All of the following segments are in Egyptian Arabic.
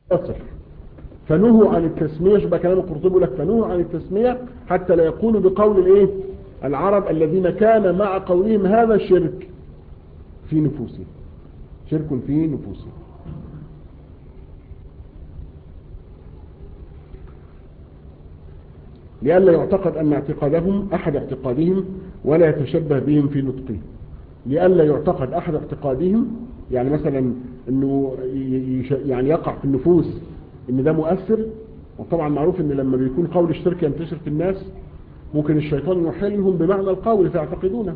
يصح فنهوا عن التسمية شبه كلام القرطبي يقول لك فنهوا عن التسمية حتى لا يقولوا بقول الايه العرب الذين كان مع قولهم هذا شرك في نفوسهم شرك في نفوسهم لئلا يعتقد أن اعتقادهم أحد اعتقادهم ولا يتشبه بهم في نطقهم لئلا يعتقد أحد اعتقادهم يعني مثلا أنه يعني يقع في النفوس أن ده مؤثر وطبعا معروف أن لما بيكون قول الشرك ينتشر في الناس ممكن الشيطان يحيلهم بمعنى القول فيعتقدونه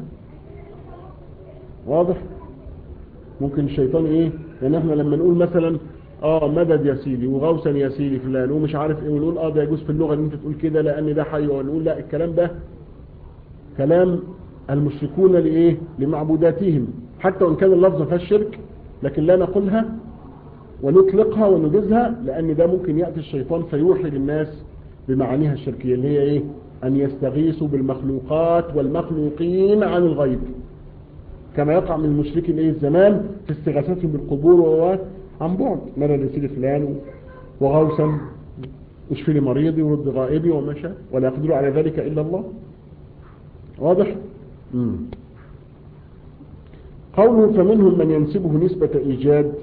واضح ممكن الشيطان ايه يعني احنا لما نقول مثلا اه مدد يا سيدي وغوثا يا سيدي فلان ومش عارف ايه ونقول اه ده يجوز في اللغة ان انت تقول كده لان ده حي ونقول لا الكلام ده كلام المشركون لايه لمعبوداتهم حتى وان كان اللفظ فيها الشرك لكن لا نقولها ونطلقها ونجزها لان ده ممكن يأتي الشيطان فيوحي للناس بمعانيها الشركية اللي هي ايه ان يستغيثوا بالمخلوقات والمخلوقين عن الغيب كما يقع من المشركين ايه الزمان في استغاثتهم بالقبور وهو عن بعد مدد يسير فلان وغوثا اشفي لي مريضي ورد غائبي وما شاء ولا يقدر على ذلك الا الله واضح مم. قوله فمنهم من ينسبه نسبة ايجاد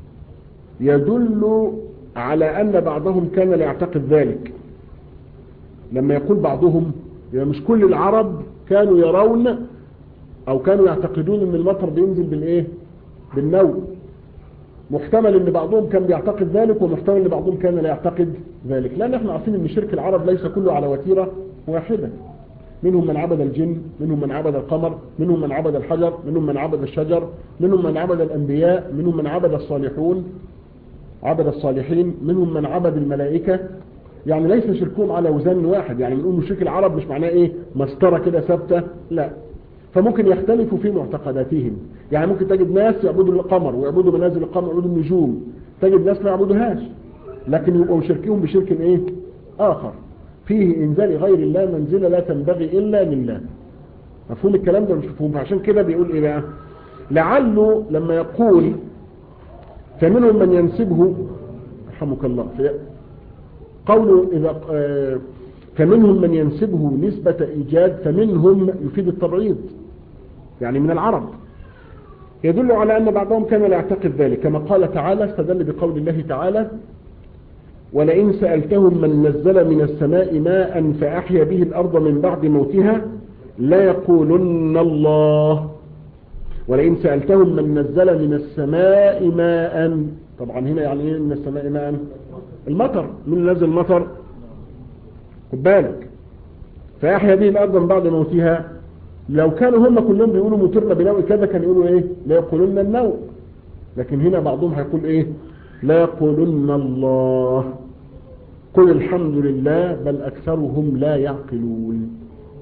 يدل على ان بعضهم كان لا يعتقد ذلك لما يقول بعضهم يعني مش كل العرب كانوا يرون او كانوا يعتقدون ان المطر بينزل بالايه بالنوم محتمل ان بعضهم كان بيعتقد ذلك ومحتمل ان بعضهم كان لا يعتقد ذلك لان احنا عارفين ان شرك العرب ليس كله على وتيرة واحدة منهم من عبد الجن منهم من عبد القمر منهم من عبد الحجر منهم من عبد الشجر منهم من عبد الانبياء منهم من عبد الصالحون عبد الصالحين منهم من عبد الملائكة يعني ليس شركهم على وزن واحد يعني بنقول مشرك العرب مش معناه ايه مسطرة كده ثابتة لا فممكن يختلفوا في معتقداتهم يعني ممكن تجد ناس يعبدوا القمر ويعبدوا منازل القمر ويعبدوا النجوم تجد ناس ما يعبدوهاش لكن يبقوا شركهم بشرك ايه اخر فيه انزال غير الله منزلة لا تنبغي الا لله مفهوم الكلام ده مش مفهوم فعشان كده بيقول ايه بقى لعله لما يقول فمنهم من ينسبه رحمك الله في قوله إذا فمنهم من ينسبه نسبة إيجاد فمنهم يفيد التبعيض يعني من العرب يدل على أن بعضهم كان لا يعتقد ذلك كما قال تعالى استدل بقول الله تعالى ولئن سألتهم من نزل من السماء ماء فأحيا به الأرض من بعد موتها لا يقولن الله ولئن سألتهم من نزل من السماء ماء طبعا هنا يعني ايه من السماء ماء المطر من نزل المطر خد بالك فأحيا به الأرض من بعد موتها لو كانوا هم كلهم بيقولوا مطرنا بنوء كذا كان يقولوا ايه لا يقولون النوء لكن هنا بعضهم هيقول ايه لا يقولون الله قل الحمد لله بل أكثرهم لا يعقلون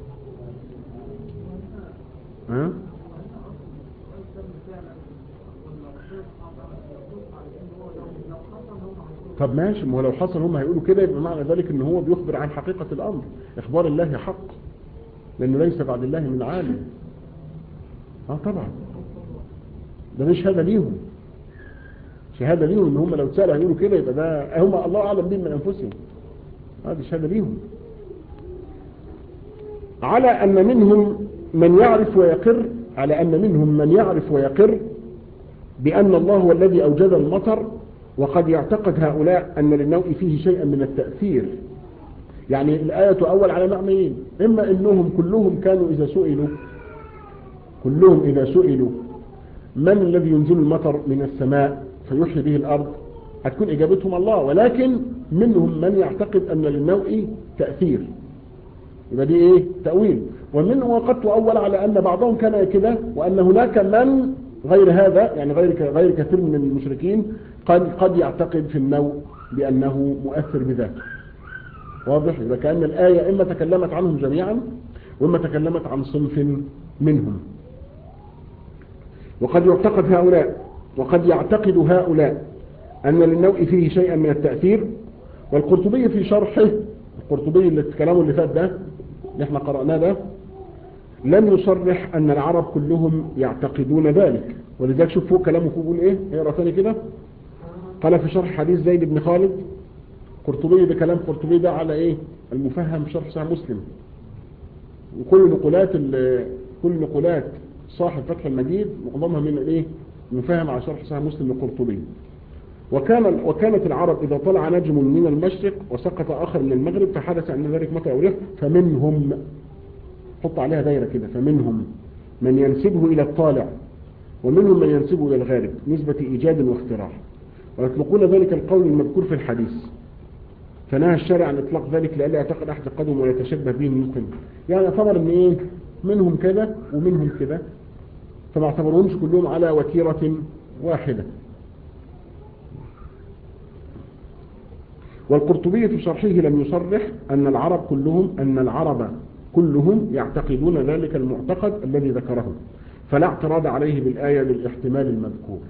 ها طب ماشي ما هو لو حصل هم هيقولوا كده يبقى معنى ذلك ان هو بيخبر عن حقيقة الامر اخبار الله حق لانه ليس بعد الله من عالم اه طبعا ده مش هذا ليهم شهادة ليهم ان هم لو سألوا هيقولوا كده يبقى ده هم الله اعلم بهم من انفسهم هذه شهادة ليهم على ان منهم من يعرف ويقر على ان منهم من يعرف ويقر بان الله هو الذي اوجد المطر وقد يعتقد هؤلاء أن للنوء فيه شيئا من التأثير يعني الآية أول على معنيين إما أنهم كلهم كانوا إذا سئلوا كلهم إذا سئلوا من الذي ينزل المطر من السماء فيحيي به الأرض هتكون إجابتهم الله ولكن منهم من يعتقد أن للنوء تأثير يبقى دي إيه تأويل ومن وقد تؤول على أن بعضهم كان كده وأن هناك من غير هذا يعني غير غير كثير من المشركين قد قد يعتقد في النوء بأنه مؤثر بذاته واضح إذا كأن الآية إما تكلمت عنهم جميعا وإما تكلمت عن صنف منهم وقد يعتقد هؤلاء وقد يعتقد هؤلاء أن للنوء فيه شيئا من التأثير والقرطبي في شرحه القرطبي اللي كلامه اللي فات ده اللي احنا قرأناه ده لم يصرح أن العرب كلهم يعتقدون ذلك ولذلك شوف فوق كلامه فوق بيقول ايه اقرا ثاني كده قال في شرح حديث زيد بن خالد قرطبي ده كلام قرطبي ده على ايه المفهم شرح صحيح مسلم وكل نقولات كل نقولات صاحب فتح المجيد معظمها من الايه مفهم على شرح صحيح مسلم لقرطبي وكان وكانت العرب إذا طلع نجم من المشرق وسقط آخر من المغرب فحدث أن ذلك مطر أو ريح فمنهم حط عليها دايرة كده فمنهم من ينسبه إلى الطالع ومنهم من ينسبه إلى الغارب نسبة إيجاد واختراع ويطلقون ذلك القول المذكور في الحديث فنهى الشارع عن إطلاق ذلك لألا يعتقد أحد قدم ولا يتشبه به المسلم يعني اعتبر أن إيه منهم كذا ومنهم كذا فما اعتبرهمش كلهم على وتيرة واحدة والقرطبي في شرحه لم يصرح أن العرب كلهم أن العرب كلهم يعتقدون ذلك المعتقد الذي ذكره فلا اعتراض عليه بالآية للاحتمال المذكور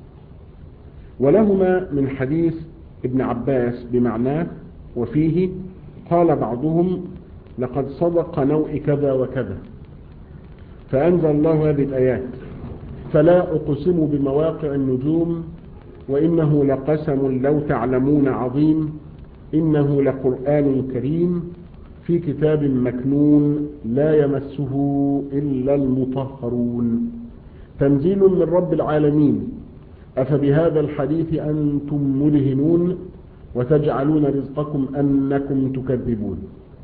ولهما من حديث ابن عباس بمعناه وفيه قال بعضهم لقد صدق نوء كذا وكذا فأنزل الله هذه الآيات فلا أقسم بمواقع النجوم وإنه لقسم لو تعلمون عظيم إنه لقرآن كريم في كتاب مكنون لا يمسه إلا المطهرون تنزيل من رب العالمين أفبهذا الحديث أنتم مدهنون وتجعلون رزقكم أنكم تكذبون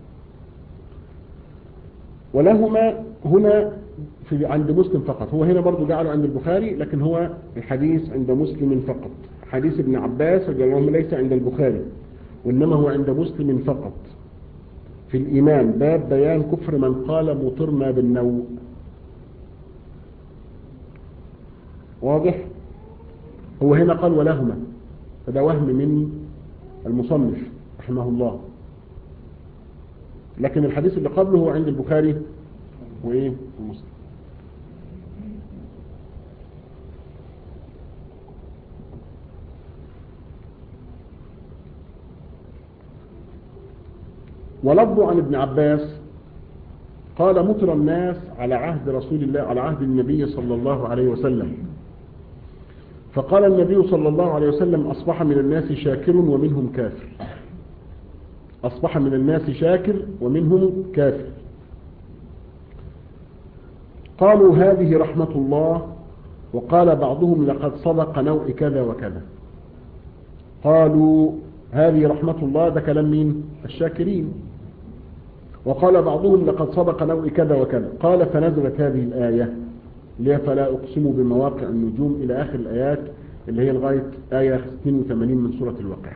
ولهما هنا في عند مسلم فقط هو هنا برضو جعله عند البخاري لكن هو الحديث عند مسلم فقط حديث ابن عباس رضي الله عنه ليس عند البخاري وإنما هو عند مسلم فقط في الإيمان باب بيان كفر من قال مطرنا بالنوء واضح هو هنا قال ولهما فده وهم من المصنف رحمه الله لكن الحديث اللي قبله هو عند البخاري وإيه ومسلم ولفظ عن ابن عباس قال مطر الناس على عهد رسول الله على عهد النبي صلى الله عليه وسلم فقال النبي صلى الله عليه وسلم أصبح من الناس شاكر ومنهم كافر أصبح من الناس شاكر ومنهم كافر قالوا هذه رحمة الله وقال بعضهم لقد صدق نوء كذا وكذا قالوا هذه رحمة الله ده كلام مين الشاكرين وقال بعضهم لقد صدق نوء كذا وكذا قال فنزلت هذه الآية اللي هي فلا أقسم بمواقع النجوم إلى آخر الآيات اللي هي لغاية آية 82 من سورة الواقع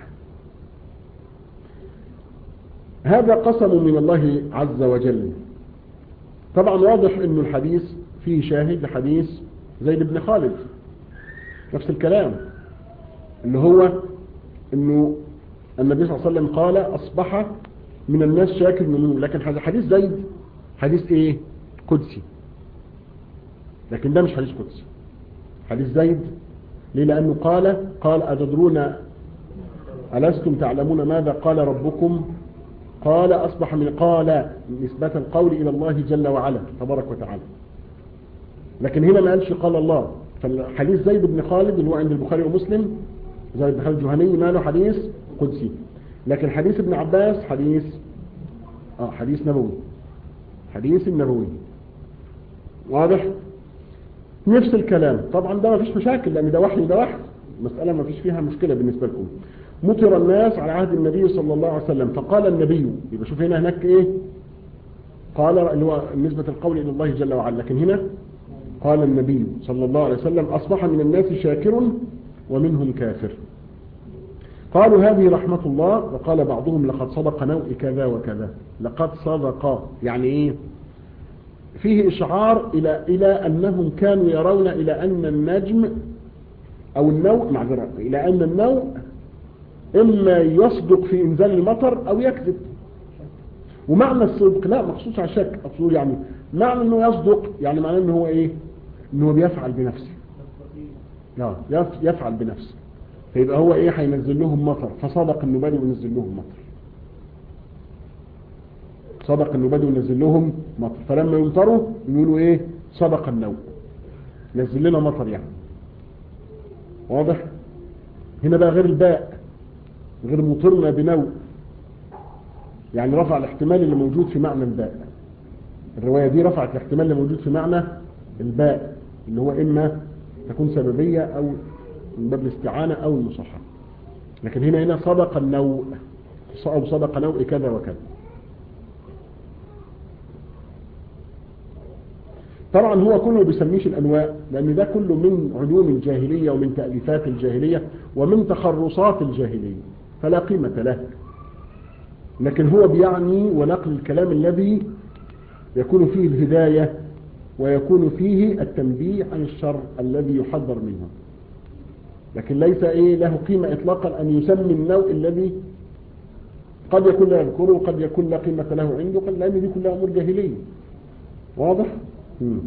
هذا قسم من الله عز وجل طبعا واضح أن الحديث فيه شاهد لحديث زيد بن خالد نفس الكلام اللي هو أنه النبي صلى الله عليه وسلم قال أصبح من الناس شاكر منهم لكن هذا حديث زيد حديث ايه قدسي لكن ده مش حديث قدسي حديث زيد ليه لأنه قال قال أتدرون ألستم تعلمون ماذا قال ربكم قال أصبح من قال نسبة القول إلى الله جل وعلا تبارك وتعالى لكن هنا ما قالش قال الله فالحديث زيد بن خالد اللي هو عند البخاري ومسلم زيد بن خالد الجهني ماله حديث قدسي لكن حديث ابن عباس حديث اه حديث نبوي حديث النبوي واضح نفس الكلام طبعا ده ما فيش مشاكل لان ده وحي ده وحي مسألة ما فيش فيها مشكلة بالنسبة لكم مطر الناس على عهد النبي صلى الله عليه وسلم فقال النبي يبقى شوف هنا هناك ايه قال اللي هو نسبة القول إلى الله جل وعلا لكن هنا قال النبي صلى الله عليه وسلم أصبح من الناس شاكر ومنهم كافر قالوا هذه رحمة الله وقال بعضهم لقد صدق نوء كذا وكذا لقد صدق يعني ايه فيه إشعار إلى, إلى أنهم كانوا يرون إلى أن النجم أو النوء معذرة إلى أن النوء إما يصدق في إنزال المطر أو يكذب ومعنى الصدق لا مخصوص على شك أقصد يعني معنى أنه يصدق يعني معنى أنه هو إيه أنه بيفعل بنفسه لا يفعل بنفسه فيبقى هو إيه هينزل لهم مطر فصدق أنه بدأ ينزل لهم مطر صدق أنه بدأ ينزل لهم مطر فلما يمطروا يقولوا إيه صدق النوم نزل لنا مطر يعني واضح هنا بقى غير الباء غير مطرنا بنوء يعني رفع الاحتمال اللي موجود في معنى الباء الرواية دي رفعت الاحتمال اللي موجود في معنى الباء اللي هو إما تكون سببية أو من باب الاستعانة أو المصحة لكن هنا هنا سبق النوء أو سبق نوء كذا وكذا طبعا هو كله بيسميش الأنواع لأن ده كله من علوم الجاهلية ومن تأليفات الجاهلية ومن تخرصات الجاهلية فلا قيمة له لكن هو بيعني ونقل الكلام الذي يكون فيه الهداية ويكون فيه التنبيه عن الشر الذي يحذر منه لكن ليس إيه له قيمة إطلاقا أن يسمي النوع الذي قد يكون لا يذكره وقد يكون لا قيمة له عنده قد لأن دي كلها أمور جاهلية واضح؟ مم.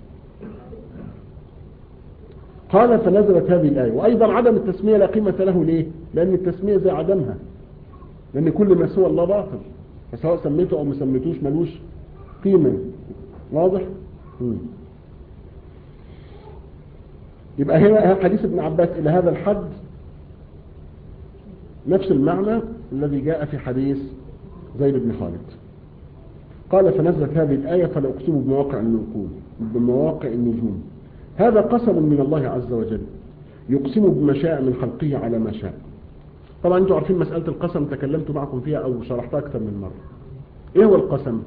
قال فنزلت هذه الآية وأيضا عدم التسمية لا قيمة له ليه؟ لأن التسمية زي عدمها لأن كل ما سوى الله باطل فسواء سميته أو ما سميتوش ملوش قيمة واضح؟ مم. يبقى هنا حديث ابن عباس إلى هذا الحد نفس المعنى الذي جاء في حديث زيد بن خالد قال فنزلت هذه الآية فلا أقسم بمواقع النجوم بمواقع النجوم هذا قسم من الله عز وجل يقسم بما شاء من خلقه على ما شاء طبعا انتم عارفين مسألة القسم تكلمت معكم فيها أو شرحتها أكثر من مرة إيه هو القسم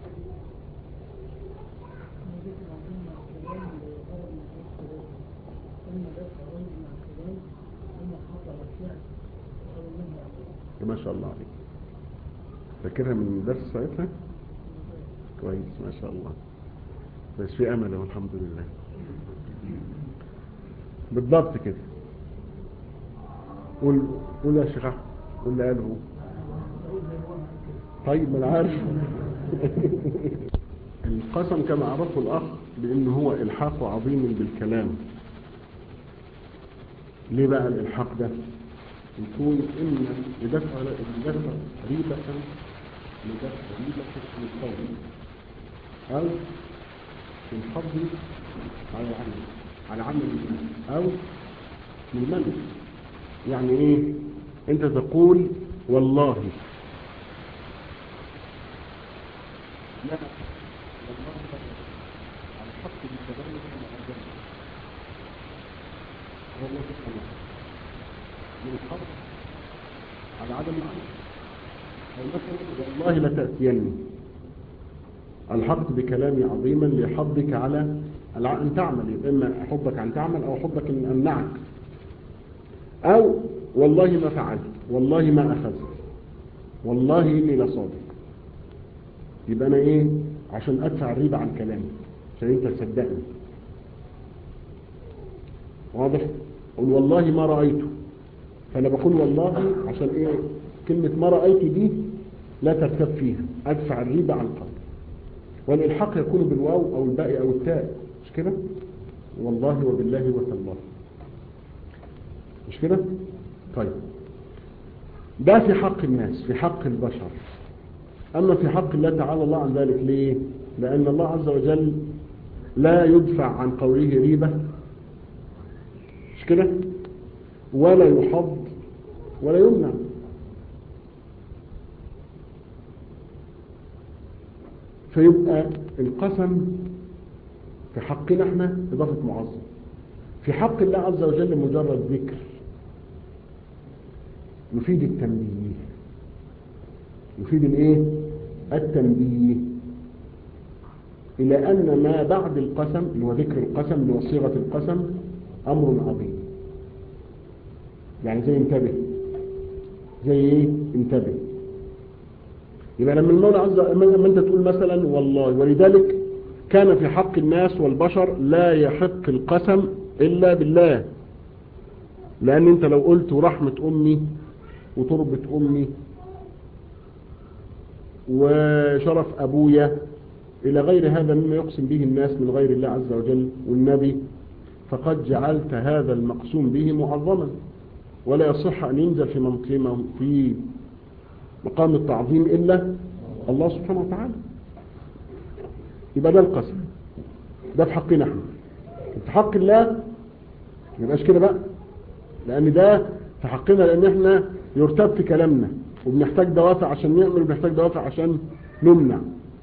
ما شاء الله عليك فاكرها من درس ساعتها كويس ما شاء الله بس في امل والحمد لله بالضبط كده قول قول يا شيخ قول اللي قاله طيب ما انا عارف القسم كما عرفه الاخ بان هو الحاق عظيم بالكلام ليه بقى الالحاق ده يكون إما لدفع لدفع ريبة لدفع ريبة القول أو الحظ على العمل على عمل أو للمنع يعني إيه أنت تقول والله لا على الحق بالتبرك مع الجنة والله سبحانه من الحرب على عدم العمل أو مثلا والله لتأتيني الحق بكلامي عظيما لحظك على أن تعمل إما أحبك أن تعمل أو أحبك أن أمنعك أو والله ما فعلت والله ما أخذت والله إني لصادق يبقى أنا إيه عشان أدفع الريبة عن كلامي عشان أنت تصدقني واضح قل والله ما رأيته فانا بقول والله عشان ايه كلمة ما رأيت دي لا ترتب فيها ادفع الريبة عن قلب والالحاق يكون بالواو او الباء او التاء مش كده والله وبالله وتالله مش كده طيب ده في حق الناس في حق البشر اما في حق الله تعالى الله عن ذلك ليه لان الله عز وجل لا يدفع عن قوله ريبة مش كده ولا يحض ولا يمنع فيبقى القسم في حقنا احنا إضافة معظم في حق الله عز وجل مجرد ذكر يفيد التنبيه يفيد الايه التنبيه الى ان ما بعد القسم اللي هو ذكر القسم اللي هو صيغه القسم امر عظيم يعني زي انتبه زي ايه انتبه يبقى لما المولى عز وجل لما انت تقول مثلا والله ولذلك كان في حق الناس والبشر لا يحق القسم الا بالله لان انت لو قلت ورحمة امي وتربة امي وشرف ابويا الى غير هذا مما يقسم به الناس من غير الله عز وجل والنبي فقد جعلت هذا المقسوم به معظما ولا يصح أن ينزل في مقام في مقام التعظيم إلا الله سبحانه وتعالى يبقى ده القسم ده في حقنا احنا في حق الله ما يبقاش كده بقى لأن ده في حقنا لان احنا يرتب في كلامنا وبنحتاج دوافع عشان نعمل وبنحتاج دوافع عشان نمنع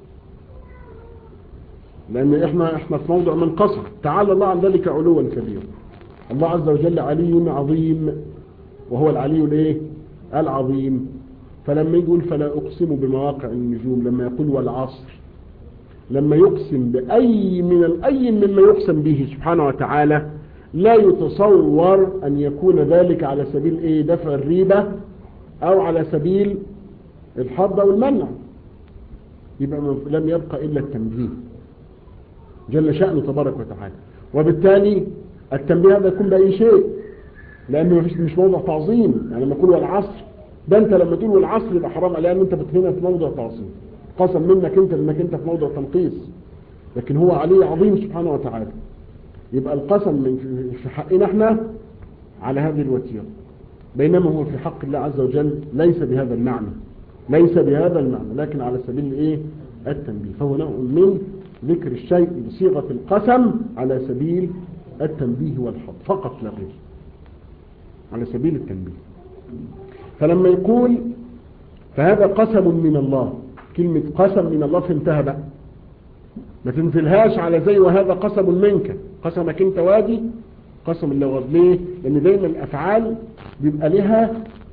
لان احنا احنا في موضع من قصر تعالى الله عن ذلك علوا كبيرا الله عز وجل علي عظيم وهو العلي الايه العظيم فلما يقول فلا اقسم بمواقع النجوم لما يقول والعصر لما يقسم باي من الاي مما يقسم به سبحانه وتعالى لا يتصور ان يكون ذلك على سبيل ايه دفع الريبه او على سبيل الحظ او المنع يبقى لم يبقى الا التنبيه جل شأنه تبارك وتعالى وبالتالي التنبيه هذا يكون بأي شيء لأنه مفيش مش موضع تعظيم يعني لما يقول والعصر ده أنت لما تقول والعصر يبقى حرام عليه أن أنت بتهنا في موضع تعظيم قسم منك أنت لأنك أنت في موضع تنقيص لكن هو عليه عظيم سبحانه وتعالى يبقى القسم من في حقنا احنا على هذه الوتيرة بينما هو في حق الله عز وجل ليس بهذا المعنى ليس بهذا المعنى لكن على سبيل الايه التنبيه فهو نوع من ذكر الشيء بصيغة القسم على سبيل التنبيه والحظ فقط لا غير على سبيل التنبيه فلما يقول فهذا قسم من الله كلمة قسم من الله فهمتها بقى ما تنزلهاش على زي وهذا قسم منك قسمك انت وادي قسم اللغة ليه لان دايما الافعال بيبقى لها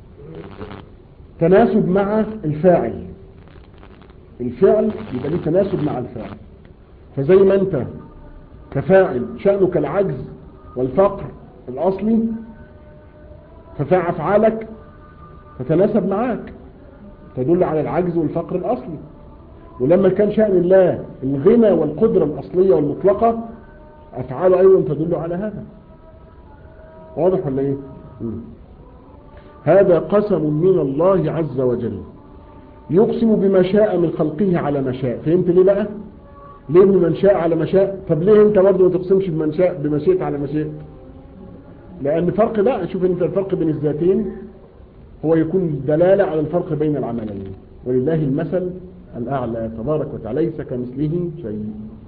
تناسب مع الفاعل الفعل يبقى ليه تناسب مع الفاعل فزي ما انت كفاعل شأنك العجز والفقر الأصلي فأفعالك تتناسب معاك تدل على العجز والفقر الأصلي ولما كان شأن الله الغنى والقدرة الأصلية والمطلقة أفعاله أيضا تدل على هذا واضح ولا إيه هذا قسم من الله عز وجل يقسم بما شاء من خلقه على ما شاء فهمت ليه بقى ليه من شاء على ما شاء طب ليه انت برضه ما تقسمش بمن شاء بمشيئة على مشيئة لان فرق بقى شوف انت الفرق بين الذاتين هو يكون دلالة على الفرق بين العملين ولله المثل الأعلى تبارك وتعالى ليس كمثله شيء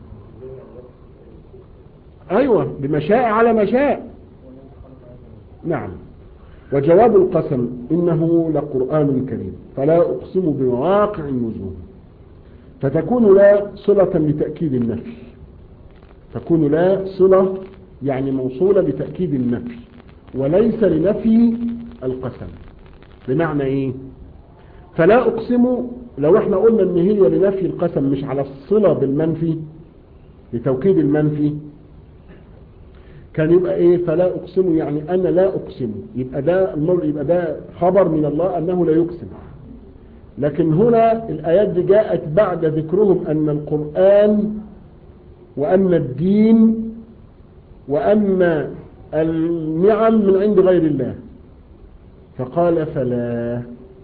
أيوة بما شاء على ما شاء نعم وجواب القسم إنه لقرآن كريم فلا أقسم بمواقع النجوم فتكون لا صلة لتأكيد النفي تكون لا صلة يعني موصولة لتأكيد النفي وليس لنفي القسم بمعنى ايه فلا اقسم لو احنا قلنا ان هي لنفي القسم مش على الصلة بالمنفي لتوكيد المنفي كان يبقى ايه فلا اقسم يعني انا لا اقسم يبقى ده المر يبقى ده خبر من الله انه لا يقسم لكن هنا الايات دي جاءت بعد ذكرهم ان القرآن وان الدين وان النعم من عند غير الله فقال فلا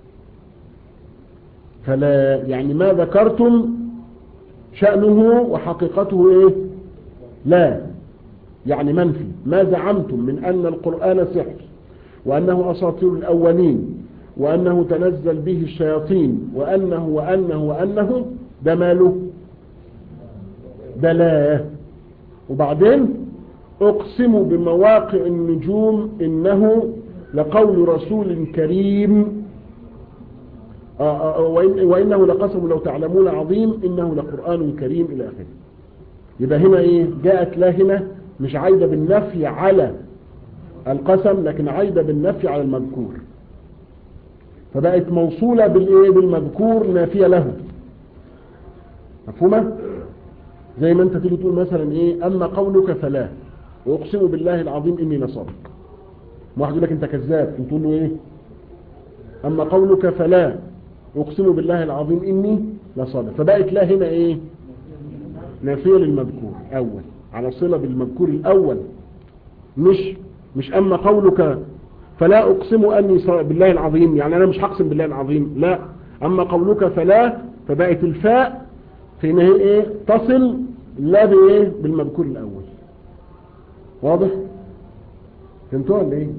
فلا يعني ما ذكرتم شأنه وحقيقته ايه لا يعني منفي ما زعمتم من أن القرآن سحر وأنه أساطير الأولين وأنه تنزل به الشياطين وأنه وأنه وأنه ده ماله ده لا وبعدين أقسم بمواقع النجوم إنه لقول رسول كريم آآ آآ وإنه لقسم لو تعلمون عظيم إنه لقرآن كريم إلى آخره يبقى هنا إيه جاءت لا هنا مش عايدة بالنفي على القسم لكن عايدة بالنفي على المذكور فبقت موصولة بالإيه بالمذكور نافية له مفهومة زي ما انت تيجي تقول مثلا ايه اما قولك فلا واقسم بالله العظيم اني لصادق واحد يقول لك انت كذاب تقول له ايه اما قولك فلا اقسم بالله العظيم اني لصادق فبقت لا هنا ايه نافيه للمذكور اول على صله بالمذكور الاول مش مش اما قولك فلا اقسم اني بالله العظيم يعني انا مش هقسم بالله العظيم لا اما قولك فلا فبقت الفاء في ان هي ايه تصل لا بايه بالمذكور الاول واضح فهمتوا ولا ايه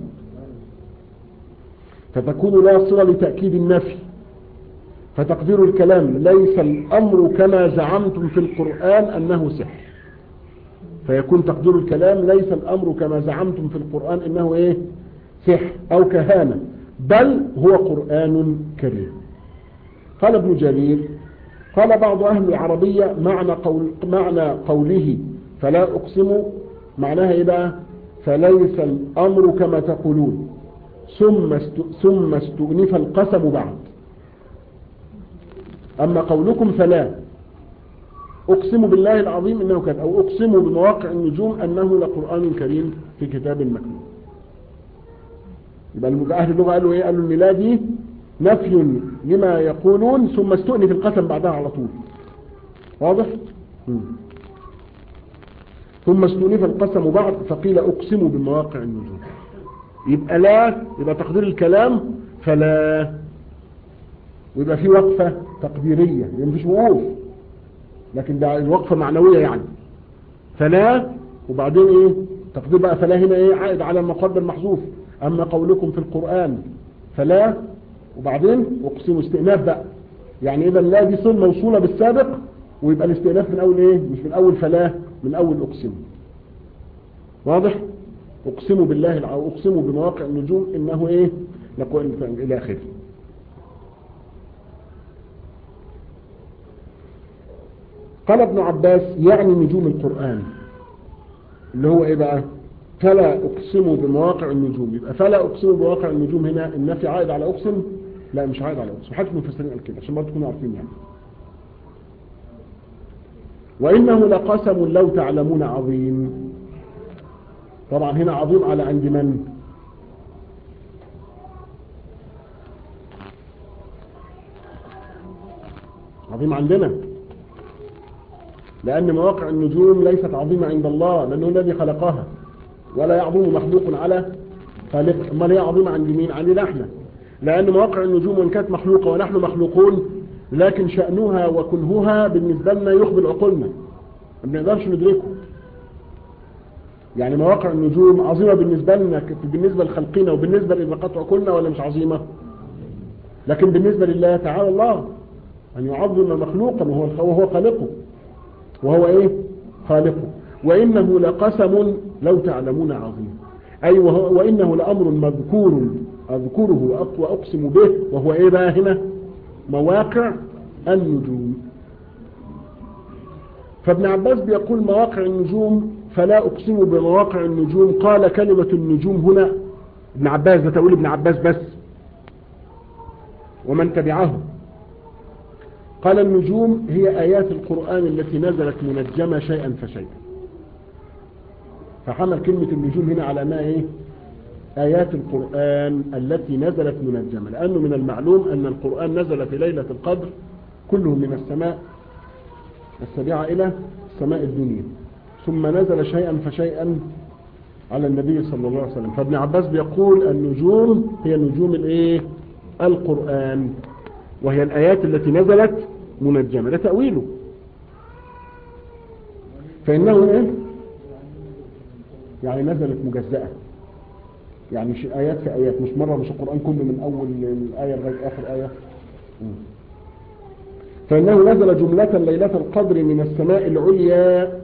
فتكون لا صله لتاكيد النفي فتقدير الكلام ليس الامر كما زعمتم في القران انه سحر فيكون تقدير الكلام ليس الامر كما زعمتم في القران انه ايه سحر أو كهانة بل هو قرآن كريم قال ابن جرير قال بعض أهل العربية معنى, قول معنى قوله فلا أقسم معناها إيه بقى فليس الأمر كما تقولون ثم ثم استؤنف القسم بعد أما قولكم فلا أقسم بالله العظيم إنه كان أو أقسم بمواقع النجوم أنه لقرآن كريم في كتاب مكنون يبقى أهل اللغة قالوا إيه قالوا الميلادي نفي لما يقولون ثم استؤنف القسم بعدها على طول واضح مم. ثم استؤنف القسم بعد فقيل أقسم بمواقع النجوم يبقى لا يبقى تقدير الكلام فلا ويبقى في وقفة تقديرية يعني مفيش وقوف لكن ده الوقفة معنوية يعني فلا وبعدين ايه تقدير بقى فلا هنا ايه عائد على المقدر المحذوف اما قولكم في القرآن فلا وبعدين اقسم استئناف بقى يعني اذا لا دي صل موصولة بالسابق ويبقى الاستئناف من اول ايه مش من اول فلا من اول اقسم واضح اقسم بالله او اقسم بمواقع النجوم انه ايه نقول الى اخره قال ابن عباس يعني نجوم القرآن اللي هو ايه بقى فلا اقسم بمواقع النجوم يبقى فلا اقسم بمواقع النجوم هنا النفي عائد على اقسم لا مش عائد على اقسم حاجة المفسرين قال كده عشان برضه تكونوا عارفين يعني وانه لقسم لو تعلمون عظيم طبعا هنا عظيم على عند من عظيم عندنا لأن مواقع النجوم ليست عظيمة عند الله لأنه الذي خلقها ولا يعظم مخلوق على خالق ما هي عظيمة عند مين عندنا احنا لأن مواقع النجوم وإن كانت مخلوقة ونحن مخلوقون لكن شأنها وكنهها بالنسبة لنا يخبر عقولنا ما بنقدرش ندركه يعني مواقع النجوم عظيمة بالنسبة لنا بالنسبة لخلقنا وبالنسبة لإذاقات عقولنا ولا مش عظيمة لكن بالنسبة لله تعالى الله أن يعظم مخلوقا وهو وهو خالقه وهو ايه خالقه وانه لقسم لو تعلمون عظيم اي وهو وانه لامر مذكور اذكره واقسم به وهو ايه بقى هنا مواقع النجوم فابن عباس بيقول مواقع النجوم فلا اقسم بمواقع النجوم قال كلمة النجوم هنا ابن عباس ده تقول ابن عباس بس ومن تبعه قال النجوم هي آيات القرآن التي نزلت منجمة شيئا فشيئا فحمل كلمة النجوم هنا على ما ايه آيات القرآن التي نزلت منجمة لأنه من المعلوم أن القرآن نزل في ليلة القدر كله من السماء السابعة إلى السماء الدنيا ثم نزل شيئا فشيئا على النبي صلى الله عليه وسلم فابن عباس بيقول النجوم هي نجوم الايه القرآن وهي الآيات التي نزلت منجمة ده تأويله فإنه إيه يعني نزلت مجزأة يعني مش آيات في آيات مش مرة مش القرآن كله من أول الآية لغاية آخر آية فإنه نزل جملة ليلة القدر من السماء العليا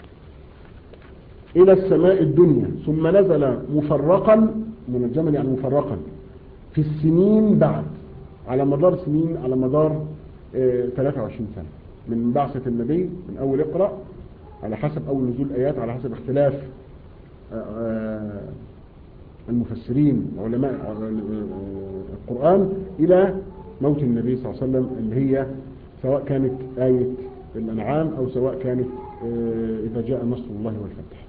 إلى السماء الدنيا ثم نزل مفرقا منجما يعني مفرقا في السنين بعد على مدار سنين على مدار اه 23 سنة من بعثة النبي من أول اقرأ على حسب أول نزول الآيات على حسب اختلاف اه المفسرين علماء القرآن إلى موت النبي صلى الله عليه وسلم اللي هي سواء كانت آية الأنعام أو سواء كانت اه إذا جاء نصر الله والفتح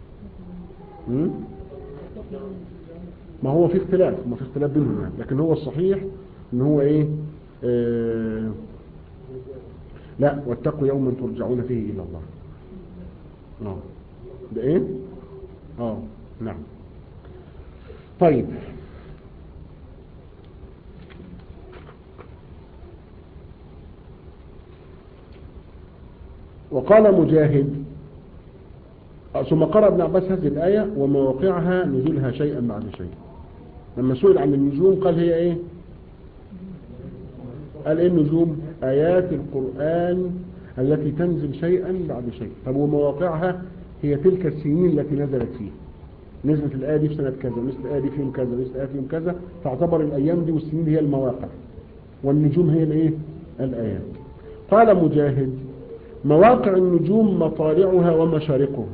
ما هو في اختلاف ما في اختلاف بينهم يعني لكن هو الصحيح ان هو ايه آه لا واتقوا يوما ترجعون فيه الى الله اه ده ايه اه نعم طيب وقال مجاهد ثم قرأ ابن عباس هذه الآية ومواقعها نزولها شيئا بعد شيء لما سئل عن النجوم قال هي ايه قال ايه النجوم ايات القرآن التي تنزل شيئا بعد شيء طب ومواقعها هي تلك السنين التي نزلت فيه نزلت الآية دي في سنة كذا نزلت الآية دي في يوم كذا نزلت الآية في يوم كذا تعتبر الأيام دي والسنين دي هي المواقع والنجوم هي الايه الآيات قال مجاهد مواقع النجوم مطالعها ومشارقها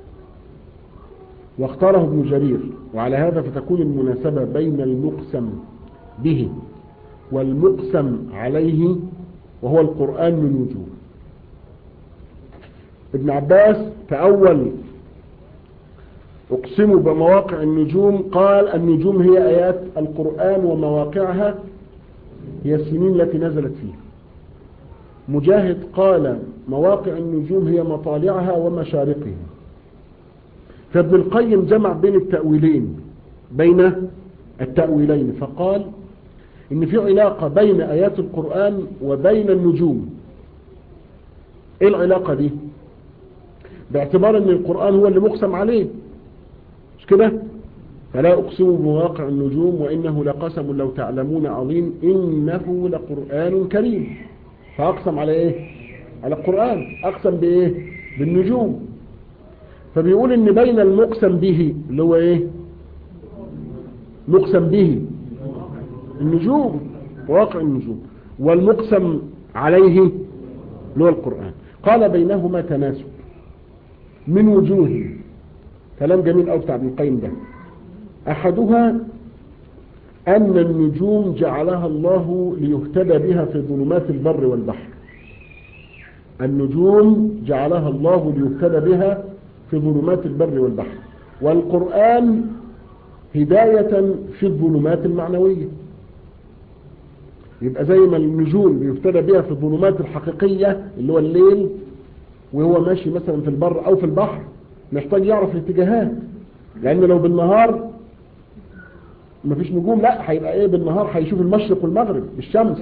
واختاره ابن جرير وعلى هذا فتكون المناسبة بين المقسم به والمقسم عليه وهو القرآن من وجوه ابن عباس تأول اقسم بمواقع النجوم قال النجوم هي آيات القرآن ومواقعها هي السنين التي نزلت فيها مجاهد قال مواقع النجوم هي مطالعها ومشارقها فابن القيم جمع بين التأويلين بين التأويلين فقال ان في علاقة بين آيات القرآن وبين النجوم ايه العلاقة دي باعتبار ان القرآن هو اللي مقسم عليه مش كده فلا أقسم بمواقع النجوم وإنه لقسم لو تعلمون عظيم إنه لقرآن كريم فأقسم على إيه على القرآن أقسم بإيه بالنجوم فبيقول إن بين المقسم به اللي هو إيه مقسم به النجوم مواقع النجوم والمقسم عليه اللي هو القرآن قال بينهما تناسب من وجوه كلام جميل أو بتاع ابن القيم ده أحدها أن النجوم جعلها الله ليهتدى بها في ظلمات البر والبحر النجوم جعلها الله ليهتدى بها في ظلمات البر والبحر والقرآن هداية في الظلمات المعنوية يبقى زي ما النجوم بيهتدى بها في الظلمات الحقيقية اللي هو الليل وهو ماشي مثلا في البر أو في البحر محتاج يعرف الاتجاهات لأن لو بالنهار مفيش نجوم لا هيبقى ايه بالنهار هيشوف المشرق والمغرب بالشمس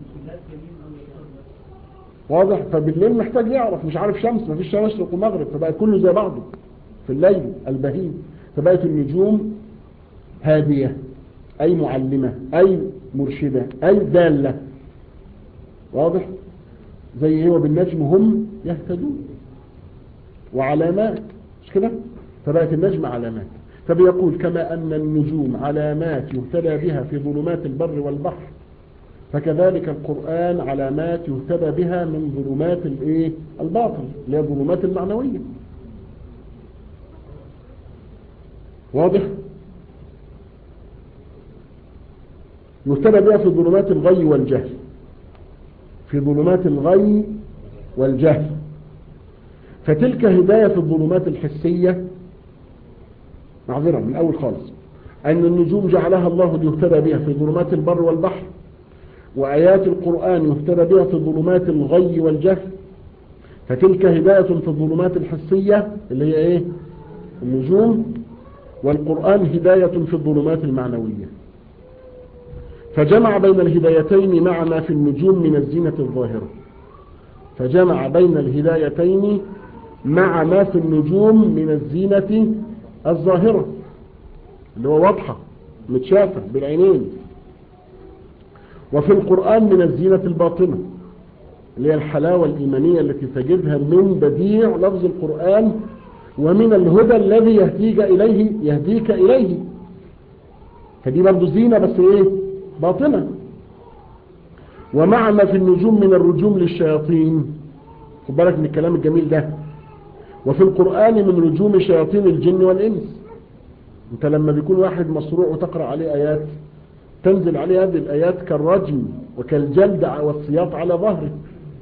واضح فبالليل محتاج يعرف مش عارف شمس مفيش مشرق ومغرب فبقى كله زي بعضه في الليل البهيم فبقت النجوم هادية أي معلمة أي مرشدة أي دالة واضح زي هو بالنجم هم يهتدون وعلامات مش كده فبقت النجم علامات فبيقول كما أن النجوم علامات يهتدى بها في ظلمات البر والبحر فكذلك القرآن علامات يهتدى بها من ظلمات الايه الباطل اللي هي الظلمات المعنوية واضح يهتدى بها في ظلمات الغي والجهل في ظلمات الغي والجهل فتلك هداية في الظلمات الحسية معذرة من الأول خالص أن النجوم جعلها الله ليهتدى بها في ظلمات البر والبحر وآيات القرآن يهتدى بها في ظلمات الغي والجهل فتلك هداية في الظلمات الحسية اللي هي إيه النجوم والقرآن هداية في الظلمات المعنوية فجمع بين الهدايتين مع ما في النجوم من الزينة الظاهرة فجمع بين الهدايتين مع ما في النجوم من الزينة الظاهرة اللي هو واضحة متشافة بالعينين وفي القرآن من الزينة الباطنة اللي هي الحلاوة الإيمانية التي تجدها من بديع لفظ القرآن ومن الهدى الذي يهديك إليه يهديك إليه فدي برضه زينة بس إيه باطنة ومع ما في النجوم من الرجوم للشياطين خد بالك من الكلام الجميل ده وفي القرآن من رجوم شياطين الجن والإنس انت لما بيكون واحد مصروع وتقرأ عليه آيات تنزل عليه هذه الآيات كالرجم وكالجلد والسياط على ظهره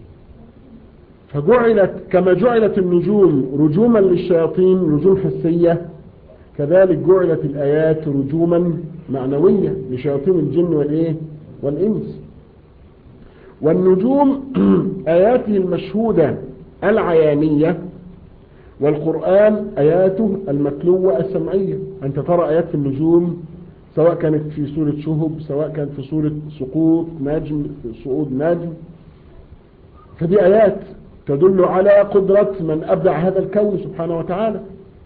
فجعلت كما جعلت النجوم رجوما للشياطين رجوم حسية كذلك جعلت الآيات رجوما معنوية لشياطين الجن والإيه والإنس والنجوم آياته المشهودة العيانية والقرآن آياته المتلوة السمعية أنت ترى آيات في النجوم سواء كانت في سورة شهب سواء كانت في سورة سقوط نجم صعود نجم فدي آيات تدل على قدرة من أبدع هذا الكون سبحانه وتعالى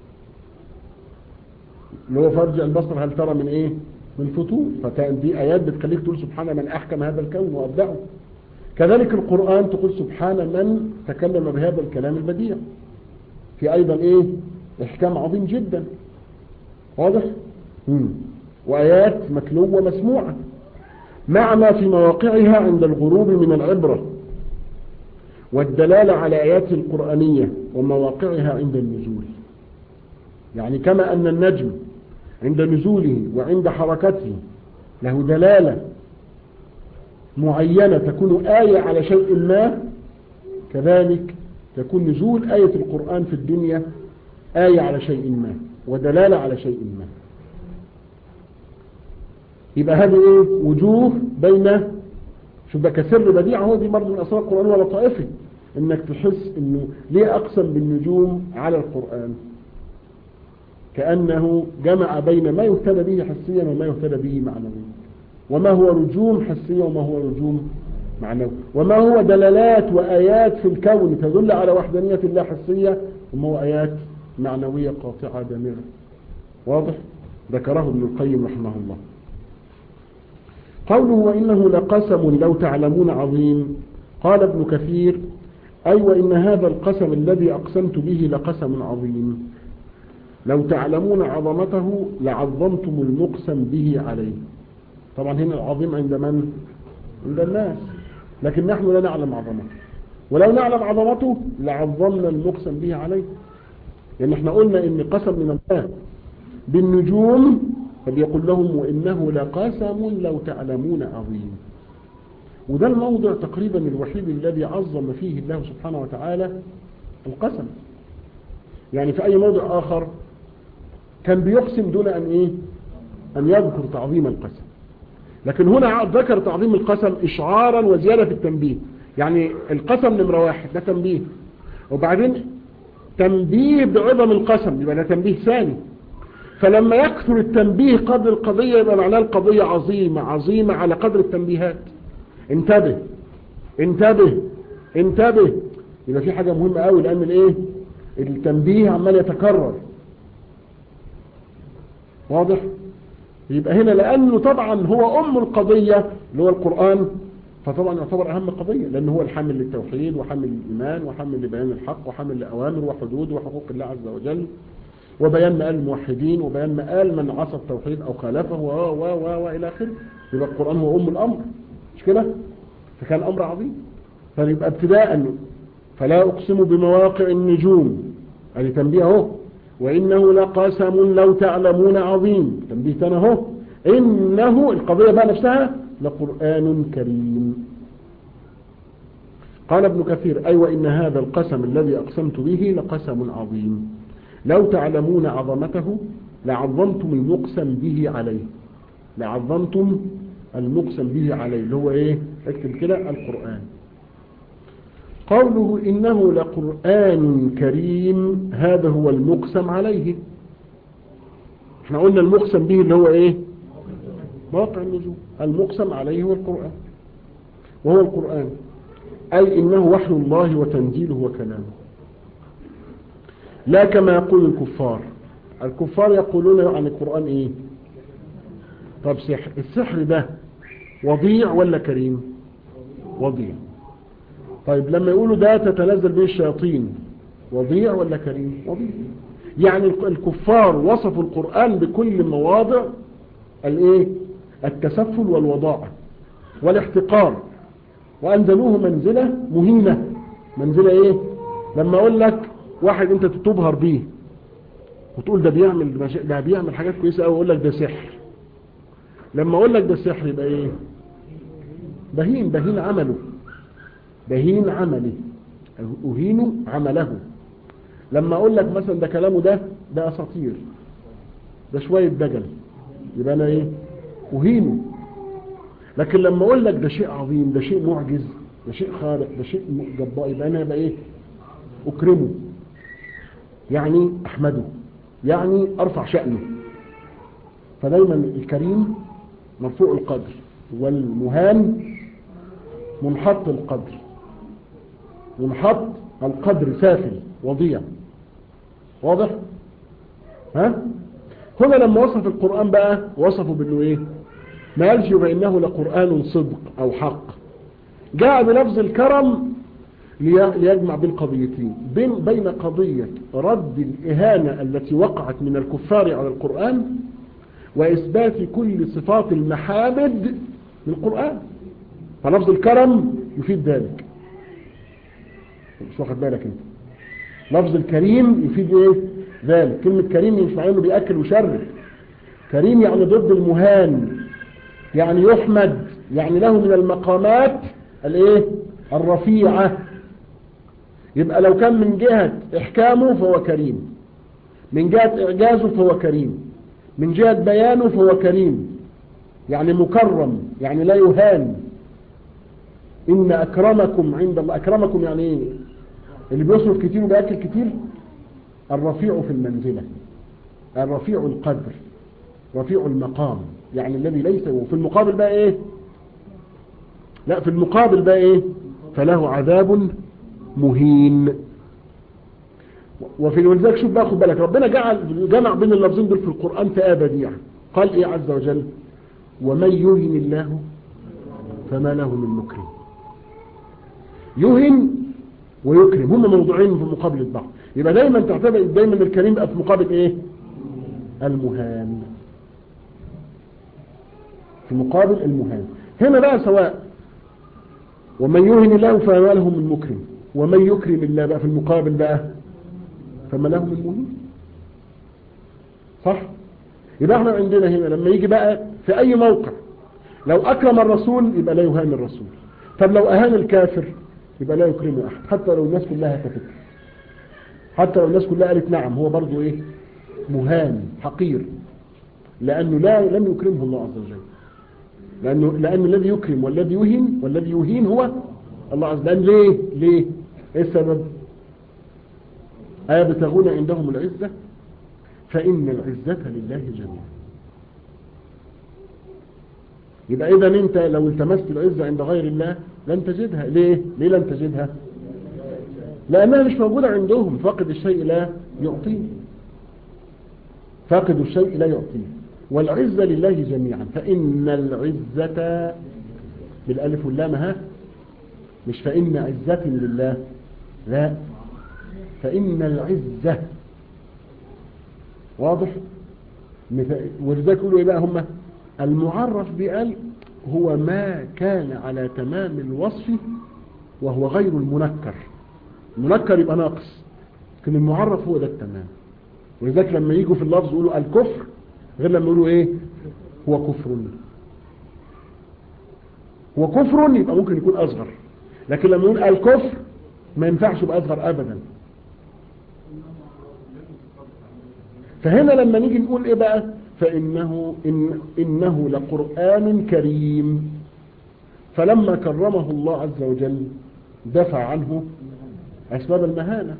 اللي هو فرجع البصر هل ترى من إيه من فطور فدي آيات بتخليك تقول سبحان من أحكم هذا الكون وأبدعه كذلك القرآن تقول سبحان من تكلم بهذا الكلام البديع في أيضا إيه إحكام عظيم جدا واضح مم. وآيات متلوة مسموعة مع ما في مواقعها عند الغروب من العبرة والدلالة على آيات القرآنية ومواقعها عند النزول يعني كما أن النجم عند نزوله وعند حركته له دلالة معينة تكون آية على شيء ما كذلك تكون نزول آية القرآن في الدنيا آية على شيء ما ودلالة على شيء ما يبقى هذه ايه وجوه بين شوف ده كسر بديع هو دي برضه من اسرار القران ولا طائفه انك تحس انه ليه اقسم بالنجوم على القران كانه جمع بين ما يهتدى به حسيا وما يهتدى به معنويا وما هو رجوم حسيه وما هو رجوم معنوي وما هو دلالات وايات في الكون تدل على وحدانيه الله حسيه وما هو ايات معنويه قاطعه دامغه واضح ذكره ابن القيم رحمه الله قوله وإنه لقسم لو تعلمون عظيم قال ابن كثير أي وإن هذا القسم الذي أقسمت به لقسم عظيم لو تعلمون عظمته لعظمتم المقسم به عليه طبعا هنا العظيم عند من؟ عند الناس لكن نحن لا نعلم عظمته ولو نعلم عظمته لعظمنا المقسم به عليه لأن احنا قلنا ان قسم من الله بالنجوم فبيقول لهم وإنه لقسم لو تعلمون عظيم وده الموضع تقريبا الوحيد الذي عظم فيه الله سبحانه وتعالى القسم يعني في أي موضع آخر كان بيقسم دون أن إيه أن يذكر تعظيم القسم لكن هنا ذكر تعظيم القسم إشعارا وزيادة في التنبيه يعني القسم نمرة واحد ده تنبيه وبعدين تنبيه بعظم القسم يبقى ده تنبيه ثاني فلما يكثر التنبيه قدر القضية يبقى معناه القضية عظيمة عظيمة على قدر التنبيهات انتبه انتبه انتبه يبقى في حاجة مهمة قوي لأن الايه التنبيه عمال يتكرر واضح يبقى هنا لأنه طبعا هو أم القضية اللي هو القرآن فطبعا يعتبر أهم قضية لأنه هو الحامل للتوحيد وحامل للإيمان وحامل لبيان الحق وحامل لأوامر وحدود وحقوق الله عز وجل وبيان مآل الموحدين وبيان مآل من عصى التوحيد أو خالفه و و و وإلى آخره يبقى القرآن هو أم الأمر مش كده فكان أمر عظيم فيبقى ابتداء فلا أقسم بمواقع النجوم هذه تنبيه اهو وإنه لقسم لو تعلمون عظيم تنبيه تاني اهو إنه القضية بقى نفسها لقرآن كريم قال ابن كثير أي أيوة وإن هذا القسم الذي أقسمت به لقسم عظيم لو تعلمون عظمته لعظمتم المقسم به عليه لعظمتم المقسم به عليه اللي هو ايه اكتب كده القرآن قوله إنه لقرآن كريم هذا هو المقسم عليه احنا قلنا المقسم به اللي هو ايه مواقع النجوم المقسم عليه هو القرآن وهو القرآن أي إنه وحي الله وتنزيله وكلامه لا كما يقول الكفار الكفار يقولون عن القرآن ايه طب سحر السحر ده وضيع ولا كريم وضيع طيب لما يقولوا ده تتنزل به الشياطين وضيع ولا كريم وضيع يعني الكفار وصفوا القرآن بكل مواضع الايه التسفل والوضاعة والاحتقار وانزلوه منزلة مهينة منزلة ايه لما اقول لك واحد انت تبهر بيه وتقول ده بيعمل ده بيعمل حاجات كويسه قوي اقول لك ده سحر لما اقول لك ده سحر يبقى ايه بهين بهين عمله بهين عمله اهين عمله لما اقول لك مثلا ده كلامه ده ده اساطير ده شويه دجل يبقى انا ايه اهينه لكن لما اقول لك ده شيء عظيم ده شيء معجز ده شيء خارق ده شيء جبار يبقى انا يبقى ايه اكرمه يعني احمده يعني ارفع شأنه فدايما الكريم مرفوع القدر والمهان منحط القدر منحط القدر سافل وضيع واضح ها هنا لما وصف القرآن بقى وصفه بانه ايه ما قالش بانه لقرآن صدق او حق جاء بلفظ الكرم ليجمع بين قضيتين بين, بين قضية رد الإهانة التي وقعت من الكفار على القرآن وإثبات كل صفات المحامد للقرآن فلفظ الكرم يفيد ذلك مش واخد بالك انت لفظ الكريم يفيد ايه ذلك كلمة كريم مش معناه انه بيأكل ويشرب كريم يعني ضد المهان يعني يحمد يعني له من المقامات الايه الرفيعة يبقى لو كان من جهة احكامه فهو كريم من جهة اعجازه فهو كريم من جهة بيانه فهو كريم يعني مكرم يعني لا يهان إن أكرمكم عند الله أكرمكم يعني إيه اللي بيصرف كتير وبيأكل كتير الرفيع في المنزلة الرفيع القدر رفيع المقام يعني الذي ليس وفي المقابل بقى إيه لا في المقابل بقى إيه فله عذاب مهين وفي ولذلك شوف بقى خد بالك ربنا جعل جمع بين اللفظين دول في القرآن في آية بديعة قال إيه عز وجل ومن يهن الله فما له من مكرم يهن ويكرم هم موضوعين في مقابلة بعض يبقى دايما تعتبر دايما الكريم بقى في مقابل ايه المهان في مقابل المهان هنا بقى سواء ومن يهن الله فما له من مكرم ومن يكرم الله بقى في المقابل بقى فما له من مهين صح يبقى احنا عندنا هنا لما يجي بقى في اي موقع لو اكرم الرسول يبقى لا يهان الرسول طب لو اهان الكافر يبقى لا يكرمه احد حتى لو الناس كلها كفت حتى لو الناس كلها قالت نعم هو برضو ايه مهان حقير لانه لا لم يكرمه الله عز وجل لانه لان الذي يكرم والذي يهين والذي يهين هو الله عز وجل ليه ليه ايه السبب أيبتغون عندهم العزة فإن العزة لله جميعا يبقى إذا أنت لو التمست العزة عند غير الله لن تجدها ليه؟ ليه لن تجدها؟ لأنها مش موجودة عندهم فاقد الشيء لا يعطيه فاقد الشيء لا يعطيه والعزة لله جميعا فإن العزة بالألف واللام ها مش فإن عزة لله لا فإن العزة واضح ولذلك يقولوا إيه بقى هم المعرف بقال هو ما كان على تمام الوصف وهو غير المنكر المنكر يبقى ناقص لكن المعرف هو ده التمام ولذلك لما يجوا في اللفظ يقولوا الكفر غير لما يقولوا ايه هو كفر هو كفر يبقى ممكن يكون أصغر لكن لما يقول الكفر ما ينفعش يبقى أصغر أبدا فهنا لما نيجي نقول ايه بقى فإنه إن إنه لقرآن كريم فلما كرمه الله عز وجل دفع عنه أسباب المهانة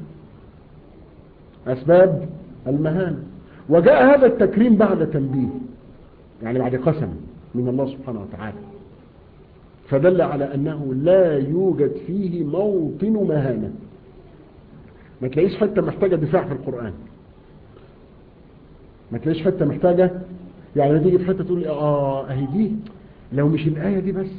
أسباب المهانة وجاء هذا التكريم بعد تنبيه يعني بعد قسم من الله سبحانه وتعالى فدل على أنه لا يوجد فيه موطن مهانة ما تلاقيش حتى محتاجة دفاع في القرآن ما تلاقيش حتة محتاجة يعني تيجي في حتة تقول لي اه اهي دي لو مش الآية دي بس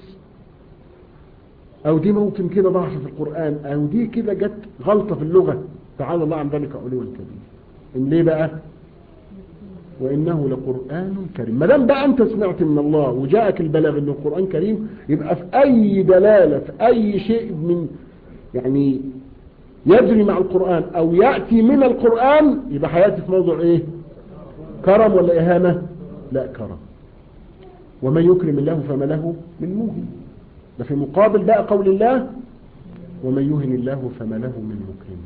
او دي ممكن كده ضعف في القرآن او دي كده جت غلطة في اللغة تعالى الله عن ذلك علوا الكبير ان ليه بقى وإنه لقرآن كريم ما دام بقى أنت سمعت من الله وجاءك البلاغ أنه القرآن كريم يبقى في أي دلالة في أي شيء من يعني يجري مع القرآن أو يأتي من القرآن يبقى حياتي في موضوع إيه كرم ولا إهانة لا كرم ومن يكرم الله فما له من موهن ده في مقابل بقى قول الله ومن يهن الله فما له من مكرم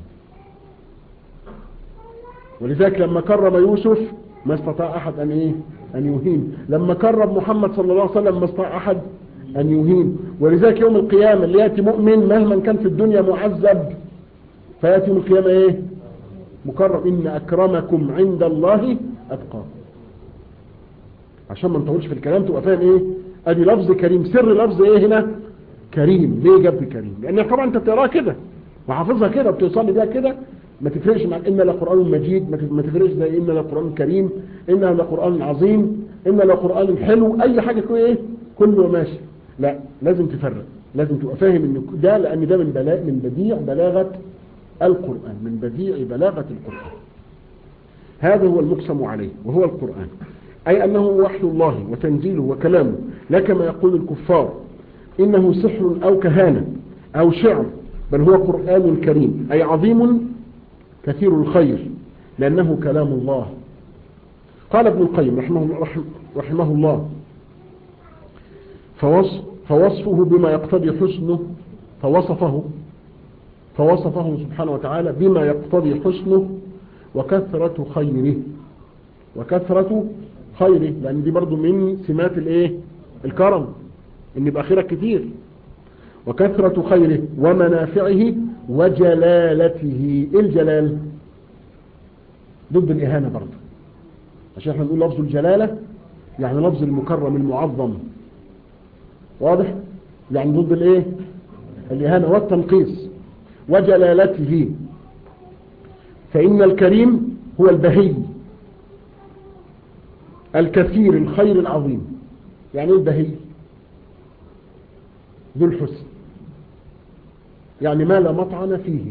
ولذلك لما كرم يوسف ما استطاع أحد أن إيه أن يهين لما كرم محمد صلى الله عليه وسلم ما استطاع أحد أن يهين ولذلك يوم القيامة اللي يأتي مؤمن مهما كان في الدنيا معذب فيأتي يوم القيامة إيه مكرم إن أكرمكم عند الله أتقاكم عشان ما نطولش في الكلام تبقى فاهم إيه أدي لفظ كريم سر لفظ إيه هنا كريم ليه جاب كريم لأن طبعا أنت بتقراه كده وحافظها كده وبتصلي بيها كده ما تفرقش مع إن لقرآن مجيد ما تفرقش زي إن لقرآن كريم إن لقرآن عظيم إن لقرآن حلو أي حاجة كده إيه كله ماشي لا لازم تفرق لازم تبقى فاهم ان ده لان ده من بلاء من بديع بلاغه القران من بديع بلاغه القران هذا هو المقسم عليه وهو القران اي انه وحي الله وتنزيله وكلامه لا كما يقول الكفار انه سحر او كهانه او شعر بل هو قران كريم اي عظيم كثير الخير لانه كلام الله قال ابن القيم رحمه, رحمه الله فوصف فوصفه بما يقتضي حسنه فوصفه فوصفه سبحانه وتعالى بما يقتضي حسنه وكثرة خيره وكثرة خيره لأن دي برضو من سمات الايه الكرم ان يبقى خيرك كتير وكثرة خيره ومنافعه وجلالته ايه الجلال ضد الإهانة برضو عشان احنا نقول لفظ الجلالة يعني لفظ المكرم المعظم واضح يعني ضد الايه الاهانه والتنقيص وجلالته فان الكريم هو البهي الكثير الخير العظيم يعني ايه البهي ذو الحسن يعني ما لا مطعن فيه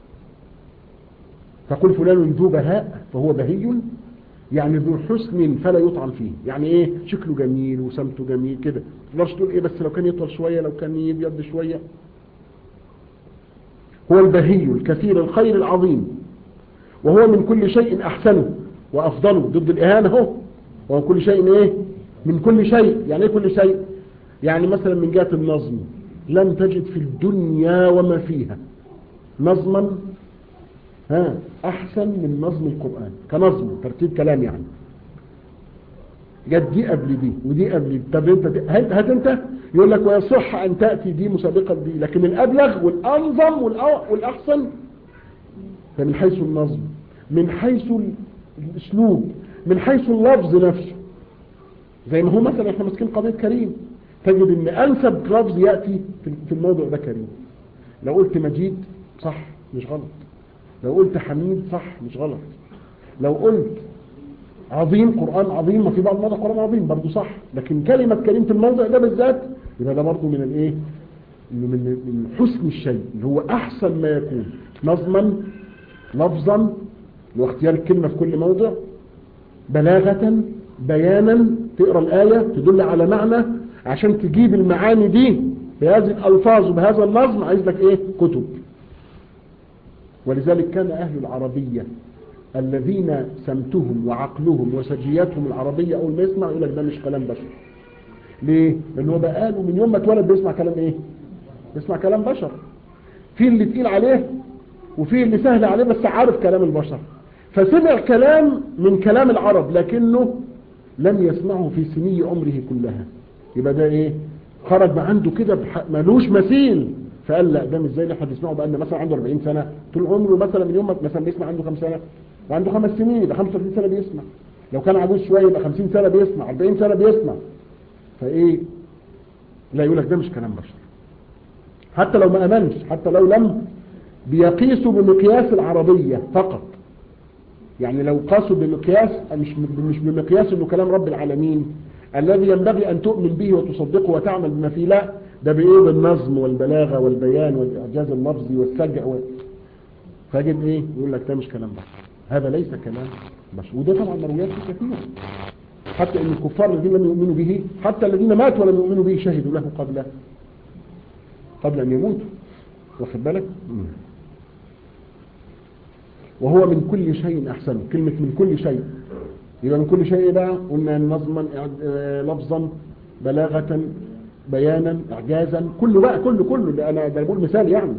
تقول فلان ذو بهاء فهو بهي يعني ذو حسن فلا يطعن فيه يعني ايه شكله جميل وسمته جميل كده تقدرش تقول ايه بس لو كان يطول شوية لو كان يبيض شوية هو البهي الكثير الخير العظيم وهو من كل شيء احسنه وافضله ضد الاهانة هو وهو كل شيء ايه من كل شيء يعني ايه كل شيء يعني مثلا من جهة النظم لم تجد في الدنيا وما فيها نظما ها احسن من نظم القرآن كنظم ترتيب كلام يعني جت دي قبل دي ودي قبل دي طب انت دي هات انت يقول لك ويصح ان تأتي دي مسابقة دي لكن الابلغ والانظم والاحسن فمن حيث النظم من حيث الاسلوب من حيث اللفظ نفسه زي ما هو مثلا احنا ماسكين قضية كريم تجد ان انسب لفظ يأتي في الموضوع ده كريم لو قلت مجيد صح مش غلط لو قلت حميد صح مش غلط لو قلت عظيم قرآن عظيم وفي بعض الموضوع قرآن عظيم برضه صح لكن كلمة كريم في الموضع ده بالذات يبقى ده برضه من الايه من من حسن الشيء اللي هو احسن ما يكون نظما لفظا واختيار الكلمة في كل موضع بلاغة بيانا تقرأ الآية تدل على معنى عشان تجيب المعاني دي بهذه الألفاظ وبهذا النظم عايز لك ايه كتب ولذلك كان أهل العربية الذين سمتهم وعقلهم وسجياتهم العربية أول ما يسمع يقول لك ده مش كلام بشر ليه؟ لأنه بقاله من يوم ما اتولد بيسمع كلام إيه؟ بيسمع كلام بشر في اللي تقيل عليه وفي اللي سهل عليه بس عارف كلام البشر فسمع كلام من كلام العرب لكنه لم يسمعه في سني عمره كلها يبقى ده ايه خرج ما عنده كده ملوش مثيل فقال لا ده مش زي اللي احنا بنسمعه بقى مثلا عنده 40 سنه طول عمره مثلا من يوم مثلا بيسمع عنده كام سنه وعنده خمس سنين يبقى 35 سنه بيسمع لو كان عجوز شويه يبقى 50 سنه بيسمع 40 سنه بيسمع فايه لا يقول لك ده مش كلام بشر حتى لو ما امنش حتى لو لم بيقيسوا بمقياس العربيه فقط يعني لو قاسوا بمقياس مش مش بمقياس انه كلام رب العالمين الذي ينبغي ان تؤمن به وتصدقه وتعمل بما فيه لا ده بايه بالنظم والبلاغه والبيان والاعجاز اللفظي والسجع و... فاجد ايه يقول لك ده مش كلام بشر هذا ليس كلام بشر وده طبعا مرويات كثيره حتى ان الكفار الذين لم يؤمنوا به حتى الذين ماتوا ولم يؤمنوا به شهدوا له قبل قبل ان يموتوا واخد بالك وهو من كل شيء احسن كلمه من كل شيء يبقى من كل شيء بقى قلنا نظما لفظا بلاغه بيانا اعجازا كله بقى كله كله ده انا ده بقول مثال يعني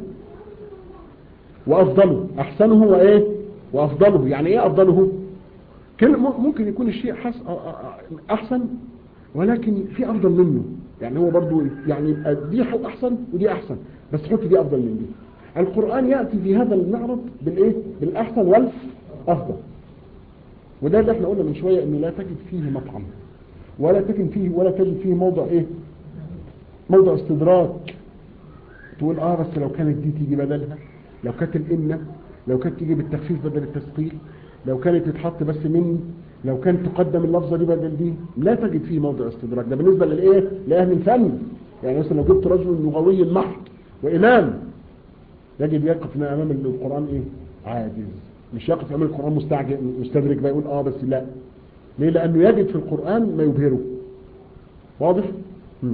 وافضله احسنه وايه وافضله يعني ايه افضله كلمة ممكن يكون الشيء حس احسن ولكن في افضل منه يعني هو برضو يعني دي احسن ودي احسن بس حط دي افضل من دي القرآن يأتي في هذا المعرض بالايه بالاحسن والافضل وده اللي احنا قلنا من شوية انه لا تجد فيه مطعم ولا تجد فيه ولا تجد فيه موضع ايه موضع استدراك تقول اه بس لو كانت دي تيجي بدلها لو كانت الإنة لو كانت تيجي بالتخفيف بدل التثقيل لو كانت تتحط بس من لو كانت تقدم اللفظة دي بدل دي لا تجد فيه موضع استدراك ده بالنسبة للايه لأهل الفن يعني مثلا لو جبت رجل لغوي محض وإمام يجب يقف أمام القرآن إيه عاجز مش يقف أمام القرآن مستعجل مستدرك بقى يقول آه بس لا ليه لأنه يجد في القرآن ما يبهره واضح مم.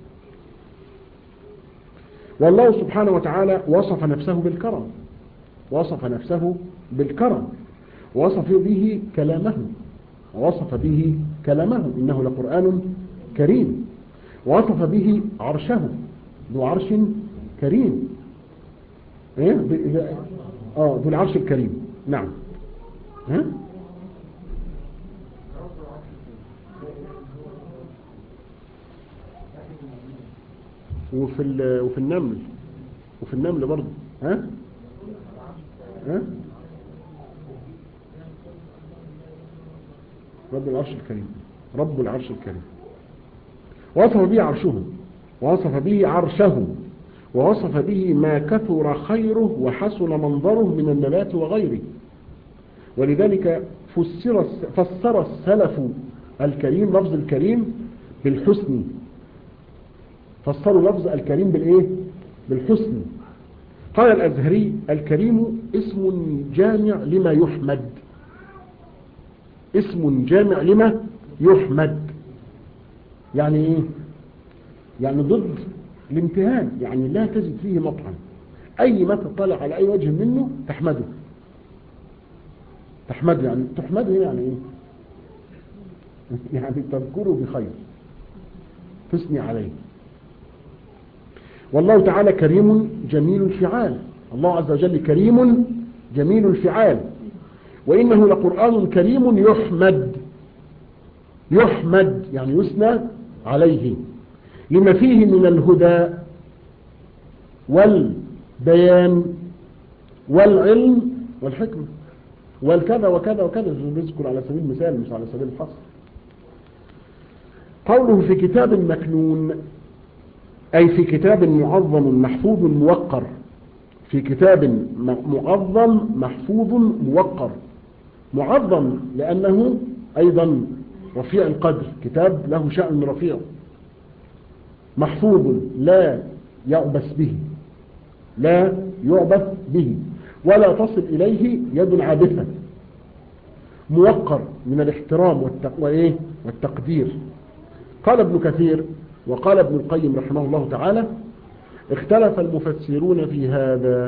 والله سبحانه وتعالى وصف نفسه بالكرم وصف نفسه بالكرم وصف به كلامه ووصف به كلامه إنه لقرآن كريم ووصف به عرشه ذو عرش كريم ايه اه ذو العرش الكريم نعم ها وفي وفي النمل وفي النمل برضه ها ها رب العرش الكريم رب العرش الكريم وصف به عرشه ووصف به عرشه ووصف به ما كثر خيره وحسن منظره من النبات وغيره ولذلك فسر فسر السلف الكريم لفظ الكريم بالحسن فسروا لفظ الكريم بالايه بالحسن قال الازهري الكريم اسم جامع لما يحمد اسم جامع لما يحمد يعني ايه يعني ضد الامتهان يعني لا تجد فيه مطعم اي ما تطلع على اي وجه منه تحمده تحمده يعني تحمده هنا يعني ايه يعني تذكره بخير تثني عليه والله تعالى كريم جميل الفعال الله عز وجل كريم جميل الفعال وإنه لقرآن كريم يحمد يحمد يعني يثنى عليه لما فيه من الهدى والبيان والعلم والحكمة والكذا وكذا وكذا نذكر على سبيل المثال مش على سبيل الحصر قوله في كتاب مكنون أي في كتاب معظم محفوظ موقر في كتاب معظم محفوظ موقر معظم لأنه أيضا رفيع القدر كتاب له شأن رفيع محفوظ لا يعبث به لا يعبث به ولا تصل إليه يد عابثة موقر من الاحترام والتقوى والتقدير قال ابن كثير وقال ابن القيم رحمه الله تعالى اختلف المفسرون في هذا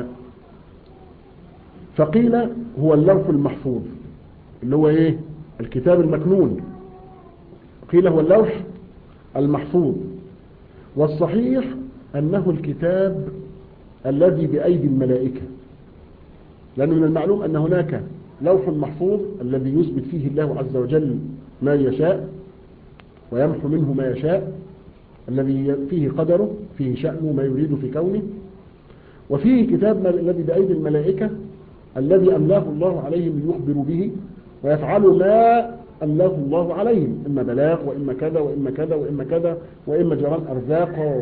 فقيل هو اللوح المحفوظ اللي هو ايه الكتاب المكنون قيل هو اللوح المحفوظ والصحيح أنه الكتاب الذي بأيدي الملائكة لأنه من المعلوم أن هناك لوح محفوظ الذي يثبت فيه الله عز وجل ما يشاء ويمحو منه ما يشاء الذي فيه قدره فيه شأنه ما يريد في كونه وفيه كتاب الذي بأيدي الملائكة الذي أملاه الله عليهم ليخبروا به ويفعلوا ما أملاه الله عليهم إما بلاغ وإما كذا وإما كذا وإما كذا وإما جران أرزاق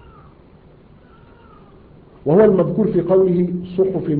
وهو المذكور في قوله صحف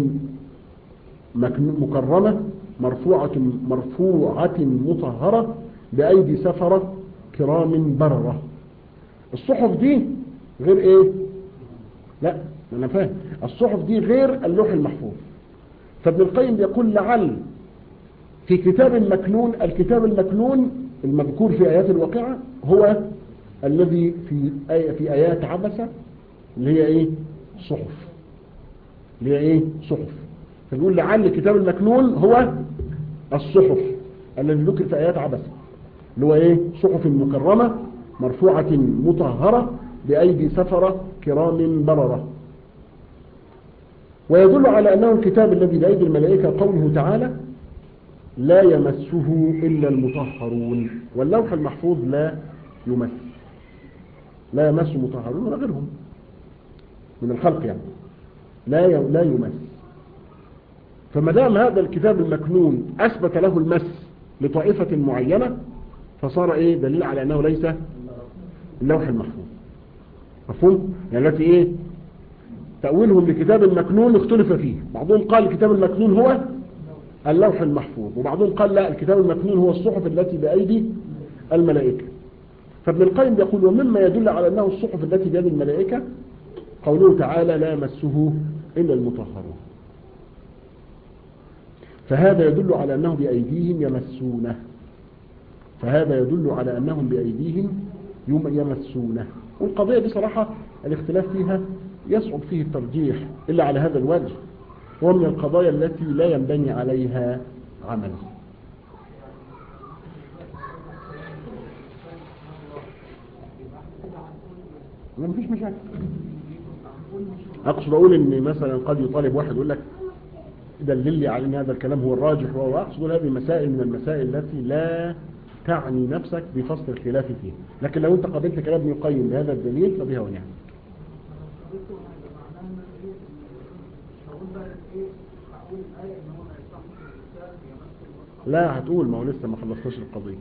مكرمة مرفوعة مرفوعة مطهرة بأيدي سفرة كرام بررة الصحف دي غير ايه لا انا فاهم الصحف دي غير اللوح المحفوظ فابن القيم بيقول لعل في كتاب مكنون الكتاب المكنون المذكور في آيات الواقعة هو الذي في آية في آيات عبسة اللي هي ايه صحف اللي هي ايه صحف فبيقول لعل الكتاب المكنون هو الصحف الذي ذكر في آيات عبسة اللي هو ايه صحف مكرمة مرفوعة مطهرة بأيدي سفرة كرام بررة ويدل على أنه الكتاب الذي بأيدي الملائكة قوله تعالى لا يمسه إلا المطهرون واللوح المحفوظ لا يمس لا يمس مطهرون ولا غيرهم من الخلق يعني لا لا يمس فما دام هذا الكتاب المكنون أثبت له المس لطائفة معينة فصار إيه دليل على أنه ليس اللوح المحفوظ مفهوم يعني التي إيه تأويلهم لكتاب المكنون اختلف فيه بعضهم قال الكتاب المكنون هو اللوح المحفوظ وبعضهم قال لا الكتاب المكنون هو الصحف التي بأيدي الملائكة فابن القيم يقول ومما يدل على أنه الصحف التي بيد الملائكة قوله تعالى لا يمسه إلا المطهرون فهذا يدل على أنه بأيديهم يمسونه فهذا يدل على أنهم بأيديهم يمسونه والقضية دي صراحة الاختلاف فيها يصعب فيه الترجيح إلا على هذا الوجه ومن القضايا التي لا ينبني عليها عمل ما فيش مشاكل اقصد اقول ان مثلا قد يطالب واحد يقول لك دلل لي على ان هذا الكلام هو الراجح وهو اقصد هذه مسائل من المسائل التي لا تعني نفسك بفصل الخلاف فيه لكن لو انت قابلت كلام ابن القيم بهذا الدليل فبها ونعم لا هتقول ما هو لسه ما خلصناش القضيه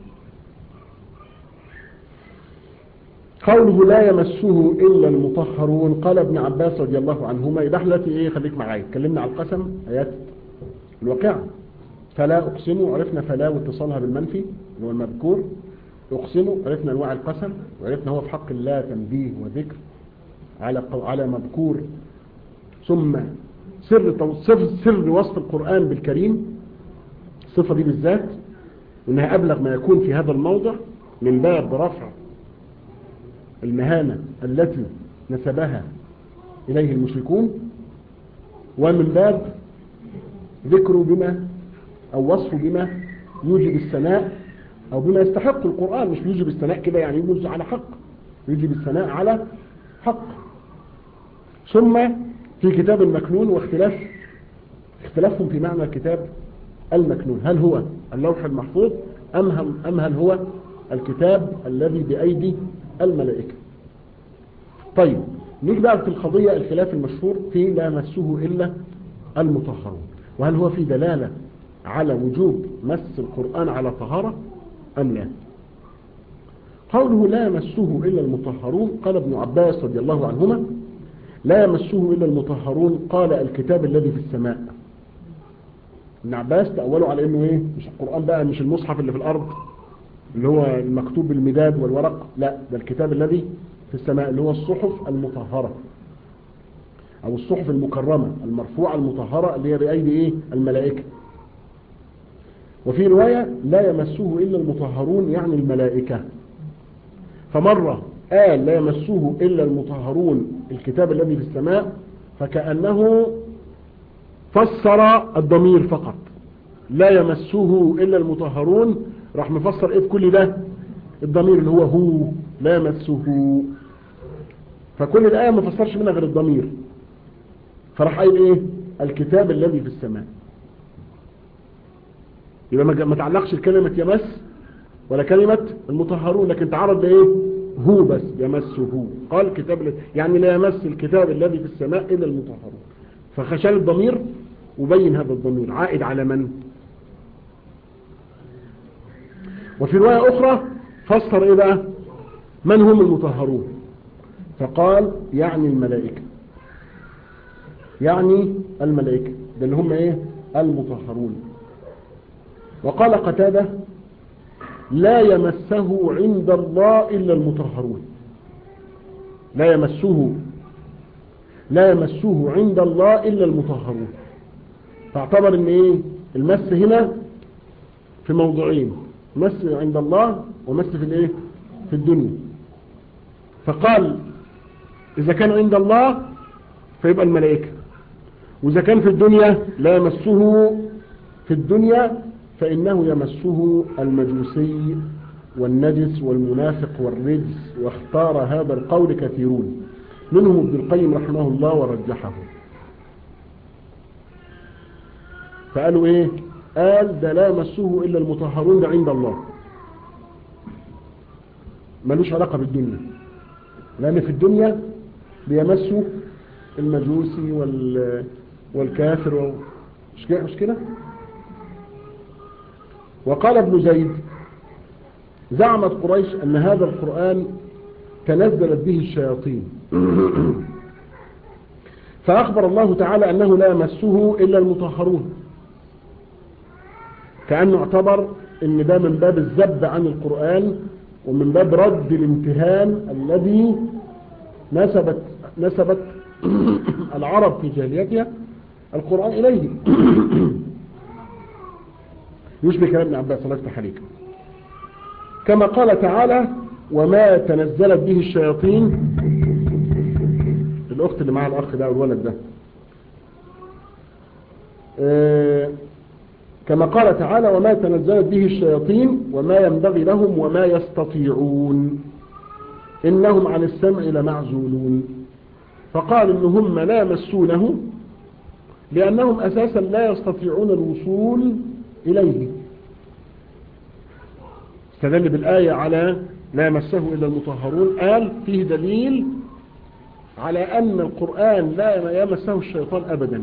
قوله لا يمسه إلا المطهرون قال ابن عباس رضي الله عنهما يبقى احنا دلوقتي ايه خليك معايا اتكلمنا على القسم آيات الواقعة فلا أقسم عرفنا فلا واتصالها بالمنفي اللي هو المذكور أقسم عرفنا أنواع القسم وعرفنا هو في حق الله تنبيه وذكر على على مذكور ثم سر سر, سر وصف القرآن بالكريم الصفة دي بالذات وانها أبلغ ما يكون في هذا الموضع من باب رفع المهانة التي نسبها إليه المشركون ومن باب ذكر بما أو وصف بما يوجب الثناء أو بما يستحق القرآن مش يوجب الثناء كده يعني يوجب على حق يوجب الثناء على حق ثم في كتاب المكنون واختلاف اختلافهم في معنى الكتاب المكنون هل هو اللوح المحفوظ أم, أم هل هو الكتاب الذي بأيدي الملائكة طيب نيجي بقى في القضية الخلاف المشهور في لا مسه إلا المطهرون وهل هو في دلالة على وجوب مس القرآن على طهارة أم لا قوله لا يمسه إلا المطهرون قال ابن عباس رضي الله عنهما لا يمسه إلا المطهرون قال الكتاب الذي في السماء ابن عباس تأولوا على انه ايه مش القرآن بقى مش المصحف اللي في الارض اللي هو المكتوب بالمداد والورق لا ده الكتاب الذي في السماء اللي هو الصحف المطهرة او الصحف المكرمة المرفوعة المطهرة اللي هي بأيدي ايه الملائكة وفي رواية لا يمسه إلا المطهرون يعني الملائكة فمرة قال لا يمسه إلا المطهرون الكتاب الذي في السماء فكأنه فسر الضمير فقط لا يمسه إلا المطهرون راح مفسر ايه في كل ده الضمير اللي هو هو لا يمسه فكل الآية ما فسرش منها غير الضمير فراح قايل ايه الكتاب الذي في السماء يبقى ما تعلقش الكلمة يمس ولا كلمة المطهرون لكن تعرض بايه هو بس يمسه قال الكتاب يعني لا يمس الكتاب الذي في السماء إلا المطهرون فخشال الضمير وبين هذا الضمير عائد على من وفي رواية أخرى فسر إيه بقى من هم المطهرون فقال يعني الملائكة يعني الملائكة ده اللي هم إيه المطهرون وقال قتادة لا يمسه عند الله إلا المطهرون لا يمسه لا يمسه عند الله إلا المطهرون فاعتبر ان ايه المس هنا في موضوعين مس عند الله ومس في الايه في الدنيا فقال اذا كان عند الله فيبقى الملائكة واذا كان في الدنيا لا يمسه في الدنيا فانه يمسه المجوسي والنجس والمنافق والرجس واختار هذا القول كثيرون منهم ابن القيم رحمه الله ورجحه فقالوا ايه قال ده لا يمسه الا المطهرون ده عند الله ملوش علاقة بالدنيا لان في الدنيا بيمسوا المجوسي وال والكافر و... مش كده مش كده وقال ابن زيد زعمت قريش ان هذا القرآن تنزلت به الشياطين فأخبر الله تعالى أنه لا يمسه إلا المطهرون كأنه اعتبر ان ده من باب الذب عن القرآن ومن باب رد الامتهان الذي نسبت نسبت العرب في جاهليتها القرآن إليه يشبه كلام ابن عباس الله يفتح عليك كما قال تعالى وما تنزلت به الشياطين الأخت اللي معها الأخ ده والولد ده آه كما قال تعالى وما تنزلت به الشياطين وما ينبغي لهم وما يستطيعون إنهم عن السمع لمعزولون فقال إن هم لا يمسونه لأنهم أساسا لا يستطيعون الوصول إليه استدل بالآية على لا يمسه إلا المطهرون قال فيه دليل على أن القرآن لا يمسه الشيطان أبدا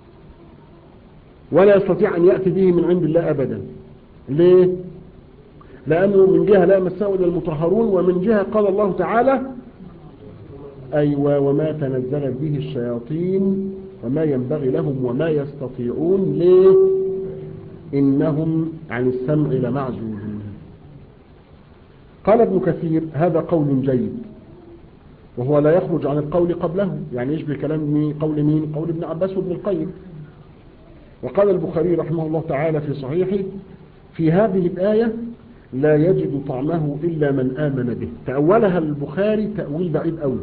ولا يستطيع أن يأتي به من عند الله أبدا ليه؟ لأنه من جهة لا يمسه إلا المطهرون ومن جهة قال الله تعالى أيوة وما تنزلت به الشياطين وما ينبغي لهم وما يستطيعون ليه إنهم عن السمع لمعزولون قال ابن كثير هذا قول جيد وهو لا يخرج عن القول قبله يعني يشبه كلام مين قول مين قول ابن عباس وابن القيم وقال البخاري رحمه الله تعالى في صحيحه في هذه الآية لا يجد طعمه إلا من آمن به تأولها البخاري تأويل بعيد أوي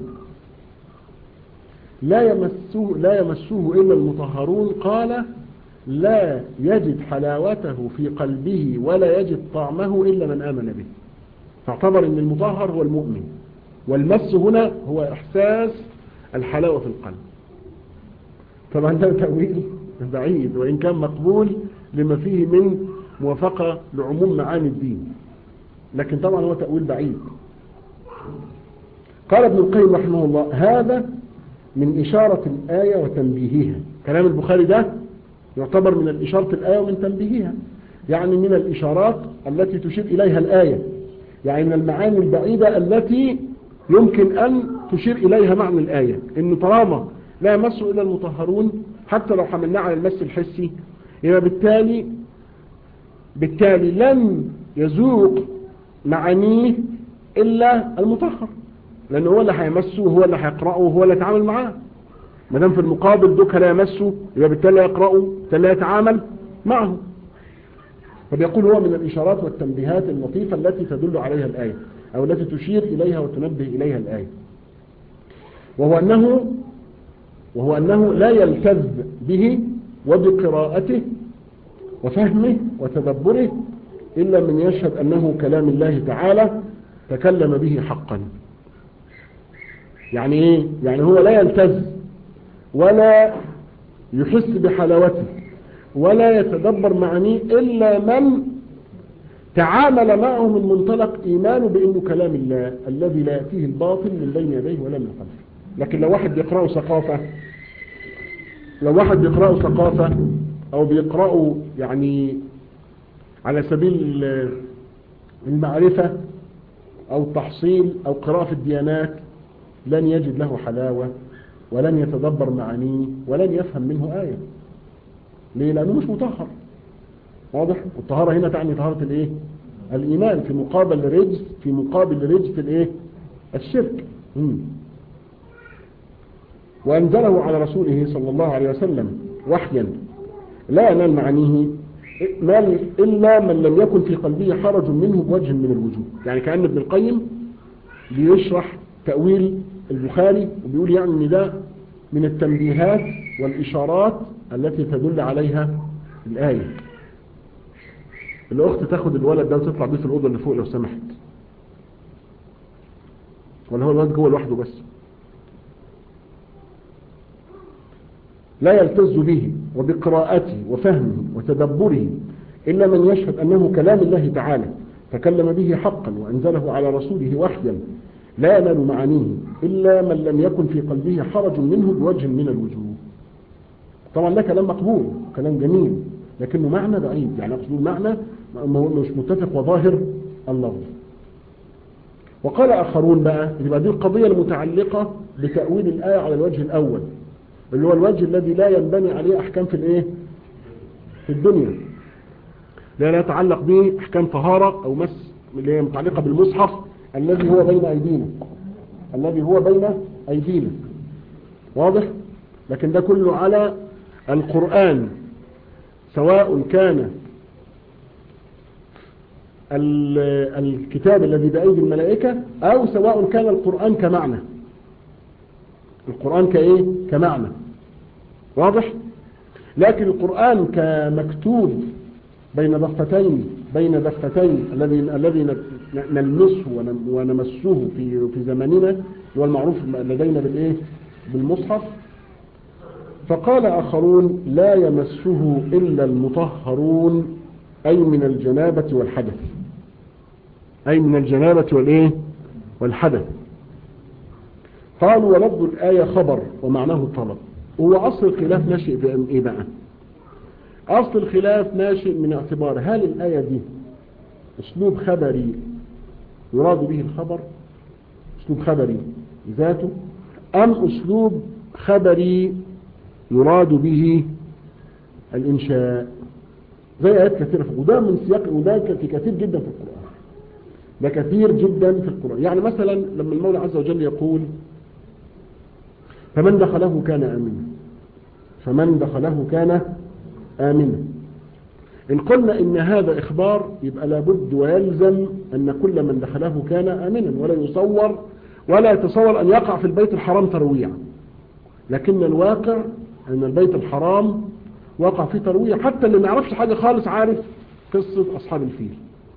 لا يمسه, لا يمسه إلا المطهرون قال لا يجد حلاوته في قلبه ولا يجد طعمه إلا من آمن به فاعتبر أن المطهر هو المؤمن والمس هنا هو إحساس الحلاوة في القلب طبعا ده تأويل بعيد وإن كان مقبول لما فيه من موافقة لعموم معاني الدين لكن طبعا هو تأويل بعيد قال ابن القيم رحمه الله هذا من إشارة الآية وتنبيهها كلام البخاري ده يعتبر من الإشارة الآية ومن تنبيهها يعني من الإشارات التي تشير إليها الآية يعني من المعاني البعيدة التي يمكن أن تشير إليها معنى الآية إن طالما لا يمس إلا المطهرون حتى لو حملناه على المس الحسي يبقى بالتالي بالتالي لن يذوق معانيه إلا المطهر لأنه هو اللي هيمسه وهو اللي هيقرأه وهو اللي يتعامل معاه ما دام في المقابل دوك لا يمسه يبقى بالتالي لا يقرأه بالتالي لا يتعامل معه فبيقول هو من الإشارات والتنبيهات اللطيفة التي تدل عليها الآية أو التي تشير إليها وتنبه إليها الآية وهو أنه وهو أنه لا يلتذ به وبقراءته وفهمه وتدبره إلا من يشهد أنه كلام الله تعالى تكلم به حقا يعني إيه؟ يعني هو لا يلتز ولا يحس بحلاوته ولا يتدبر معانيه إلا من تعامل معه من منطلق إيمانه بأنه كلام الله الذي لا يأتيه الباطل من بين يديه ولا من خلفه لكن لو واحد بيقرأه ثقافة لو واحد بيقرأه ثقافة أو بيقرأه يعني على سبيل المعرفة أو التحصيل أو قراءة الديانات لن يجد له حلاوة ولن يتدبر معانيه ولن يفهم منه آية ليه لأنه مش مطهر واضح والطهارة هنا تعني طهارة الايه الإيمان في مقابل رجس في مقابل رجس الايه الشرك مم. وأنزله على رسوله صلى الله عليه وسلم وحيا لا ينال معانيه مال إلا من لم يكن في قلبه حرج منه بوجه من الوجوه يعني كأن ابن القيم بيشرح تأويل البخاري وبيقول يعني ان ده من التنبيهات والإشارات التي تدل عليها الآية الأخت تاخد الولد ده وتطلع بيه في الأوضة اللي فوق لو سمحت ولا هو الولد جوه لوحده بس لا يلتز به وبقراءته وفهمه وتدبره إلا من يشهد أنه كلام الله تعالى تكلم به حقا وأنزله على رسوله وحيا لا ينال معانيه إلا من لم يكن في قلبه حرج منه بوجه من الوجوه طبعا ده كلام مقبول كلام جميل لكنه معنى بعيد يعني أقصد معنى مش متفق وظاهر اللفظ وقال آخرون بقى يبقى دي القضية المتعلقة بتأويل الآية على الوجه الأول اللي هو الوجه الذي لا ينبني عليه أحكام في الإيه في الدنيا لا لا يتعلق به أحكام طهارة أو مس اللي هي متعلقة بالمصحف الذي هو بين أيدينا الذي هو بين أيدينا واضح لكن ده كله على القرآن سواء كان الكتاب الذي بأيدي الملائكة أو سواء كان القرآن كمعنى القرآن كإيه كمعنى واضح لكن القرآن كمكتوب بين ضفتين بين ضفتين الذي الذي نلمسه ونمسه في في زماننا هو المعروف لدينا بالايه بالمصحف فقال آخرون لا يمسه إلا المطهرون أي من الجنابة والحدث أي من الجنابة والإيه والحدث قالوا ولفظ الآية خبر ومعناه الطلب هو أصل الخلاف ناشئ في إيه بقى أصل الخلاف ناشئ من اعتبار هل الآية دي أسلوب خبري يراد به الخبر أسلوب خبري ذاته أم أسلوب خبري يراد به الإنشاء زي آيات كثيرة وده من سياق وده في كثير جدا في القرآن ده كثير جدا في القرآن يعني مثلا لما المولى عز وجل يقول فمن دخله كان آمنا فمن دخله كان آمنا إن قلنا إن هذا إخبار يبقى لابد ويلزم أن كل من دخله كان آمنا ولا يصور ولا يتصور أن يقع في البيت الحرام ترويع لكن الواقع أن البيت الحرام وقع فيه ترويع حتى اللي ما يعرفش حاجة خالص عارف قصة أصحاب الفيل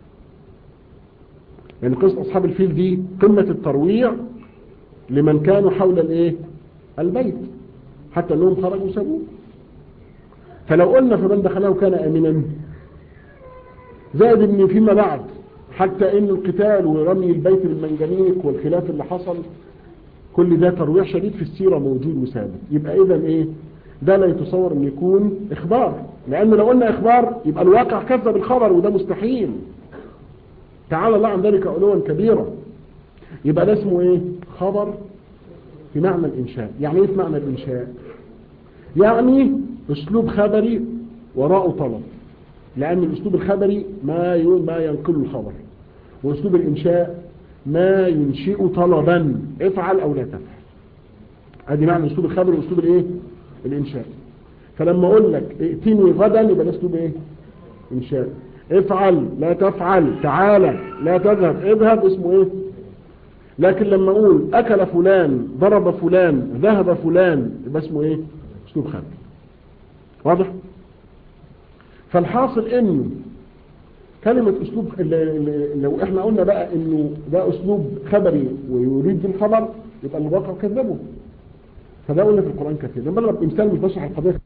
يعني قصة أصحاب الفيل دي قمة الترويع لمن كانوا حول الايه البيت حتى انهم خرجوا سابوه فلو قلنا فمن دخله كان امنا زائد ان فيما بعد حتى ان القتال ورمي البيت بالمنجنيق والخلاف اللي حصل كل ده ترويع شديد في السيرة موجود وثابت يبقى اذا ايه ده لا يتصور ان يكون اخبار لان لو قلنا اخبار يبقى الواقع كذب الخبر وده مستحيل تعالى الله عن ذلك علوا كبيرا يبقى ده اسمه ايه خبر في معنى الانشاء يعني ايه في معنى الانشاء يعني اسلوب خبري وراءه طلب لان الاسلوب الخبري ما ما ينقل الخبر واسلوب الانشاء ما ينشئ طلبا افعل او لا تفعل ادي معنى الاسلوب الخبري واسلوب الايه الانشاء فلما اقول لك ائتني غدا يبقى ده اسلوب ايه انشاء افعل لا تفعل تعالى لا تذهب اذهب اسمه ايه لكن لما اقول اكل فلان ضرب فلان ذهب فلان يبقى اسمه ايه اسلوب خبري واضح فالحاصل انه كلمة اسلوب لو احنا قلنا بقى انه ده اسلوب خبري ويريد الخبر يبقى الواقع كذبه فده قلنا في القرآن كثير نضرب مثال مش بشرح القضية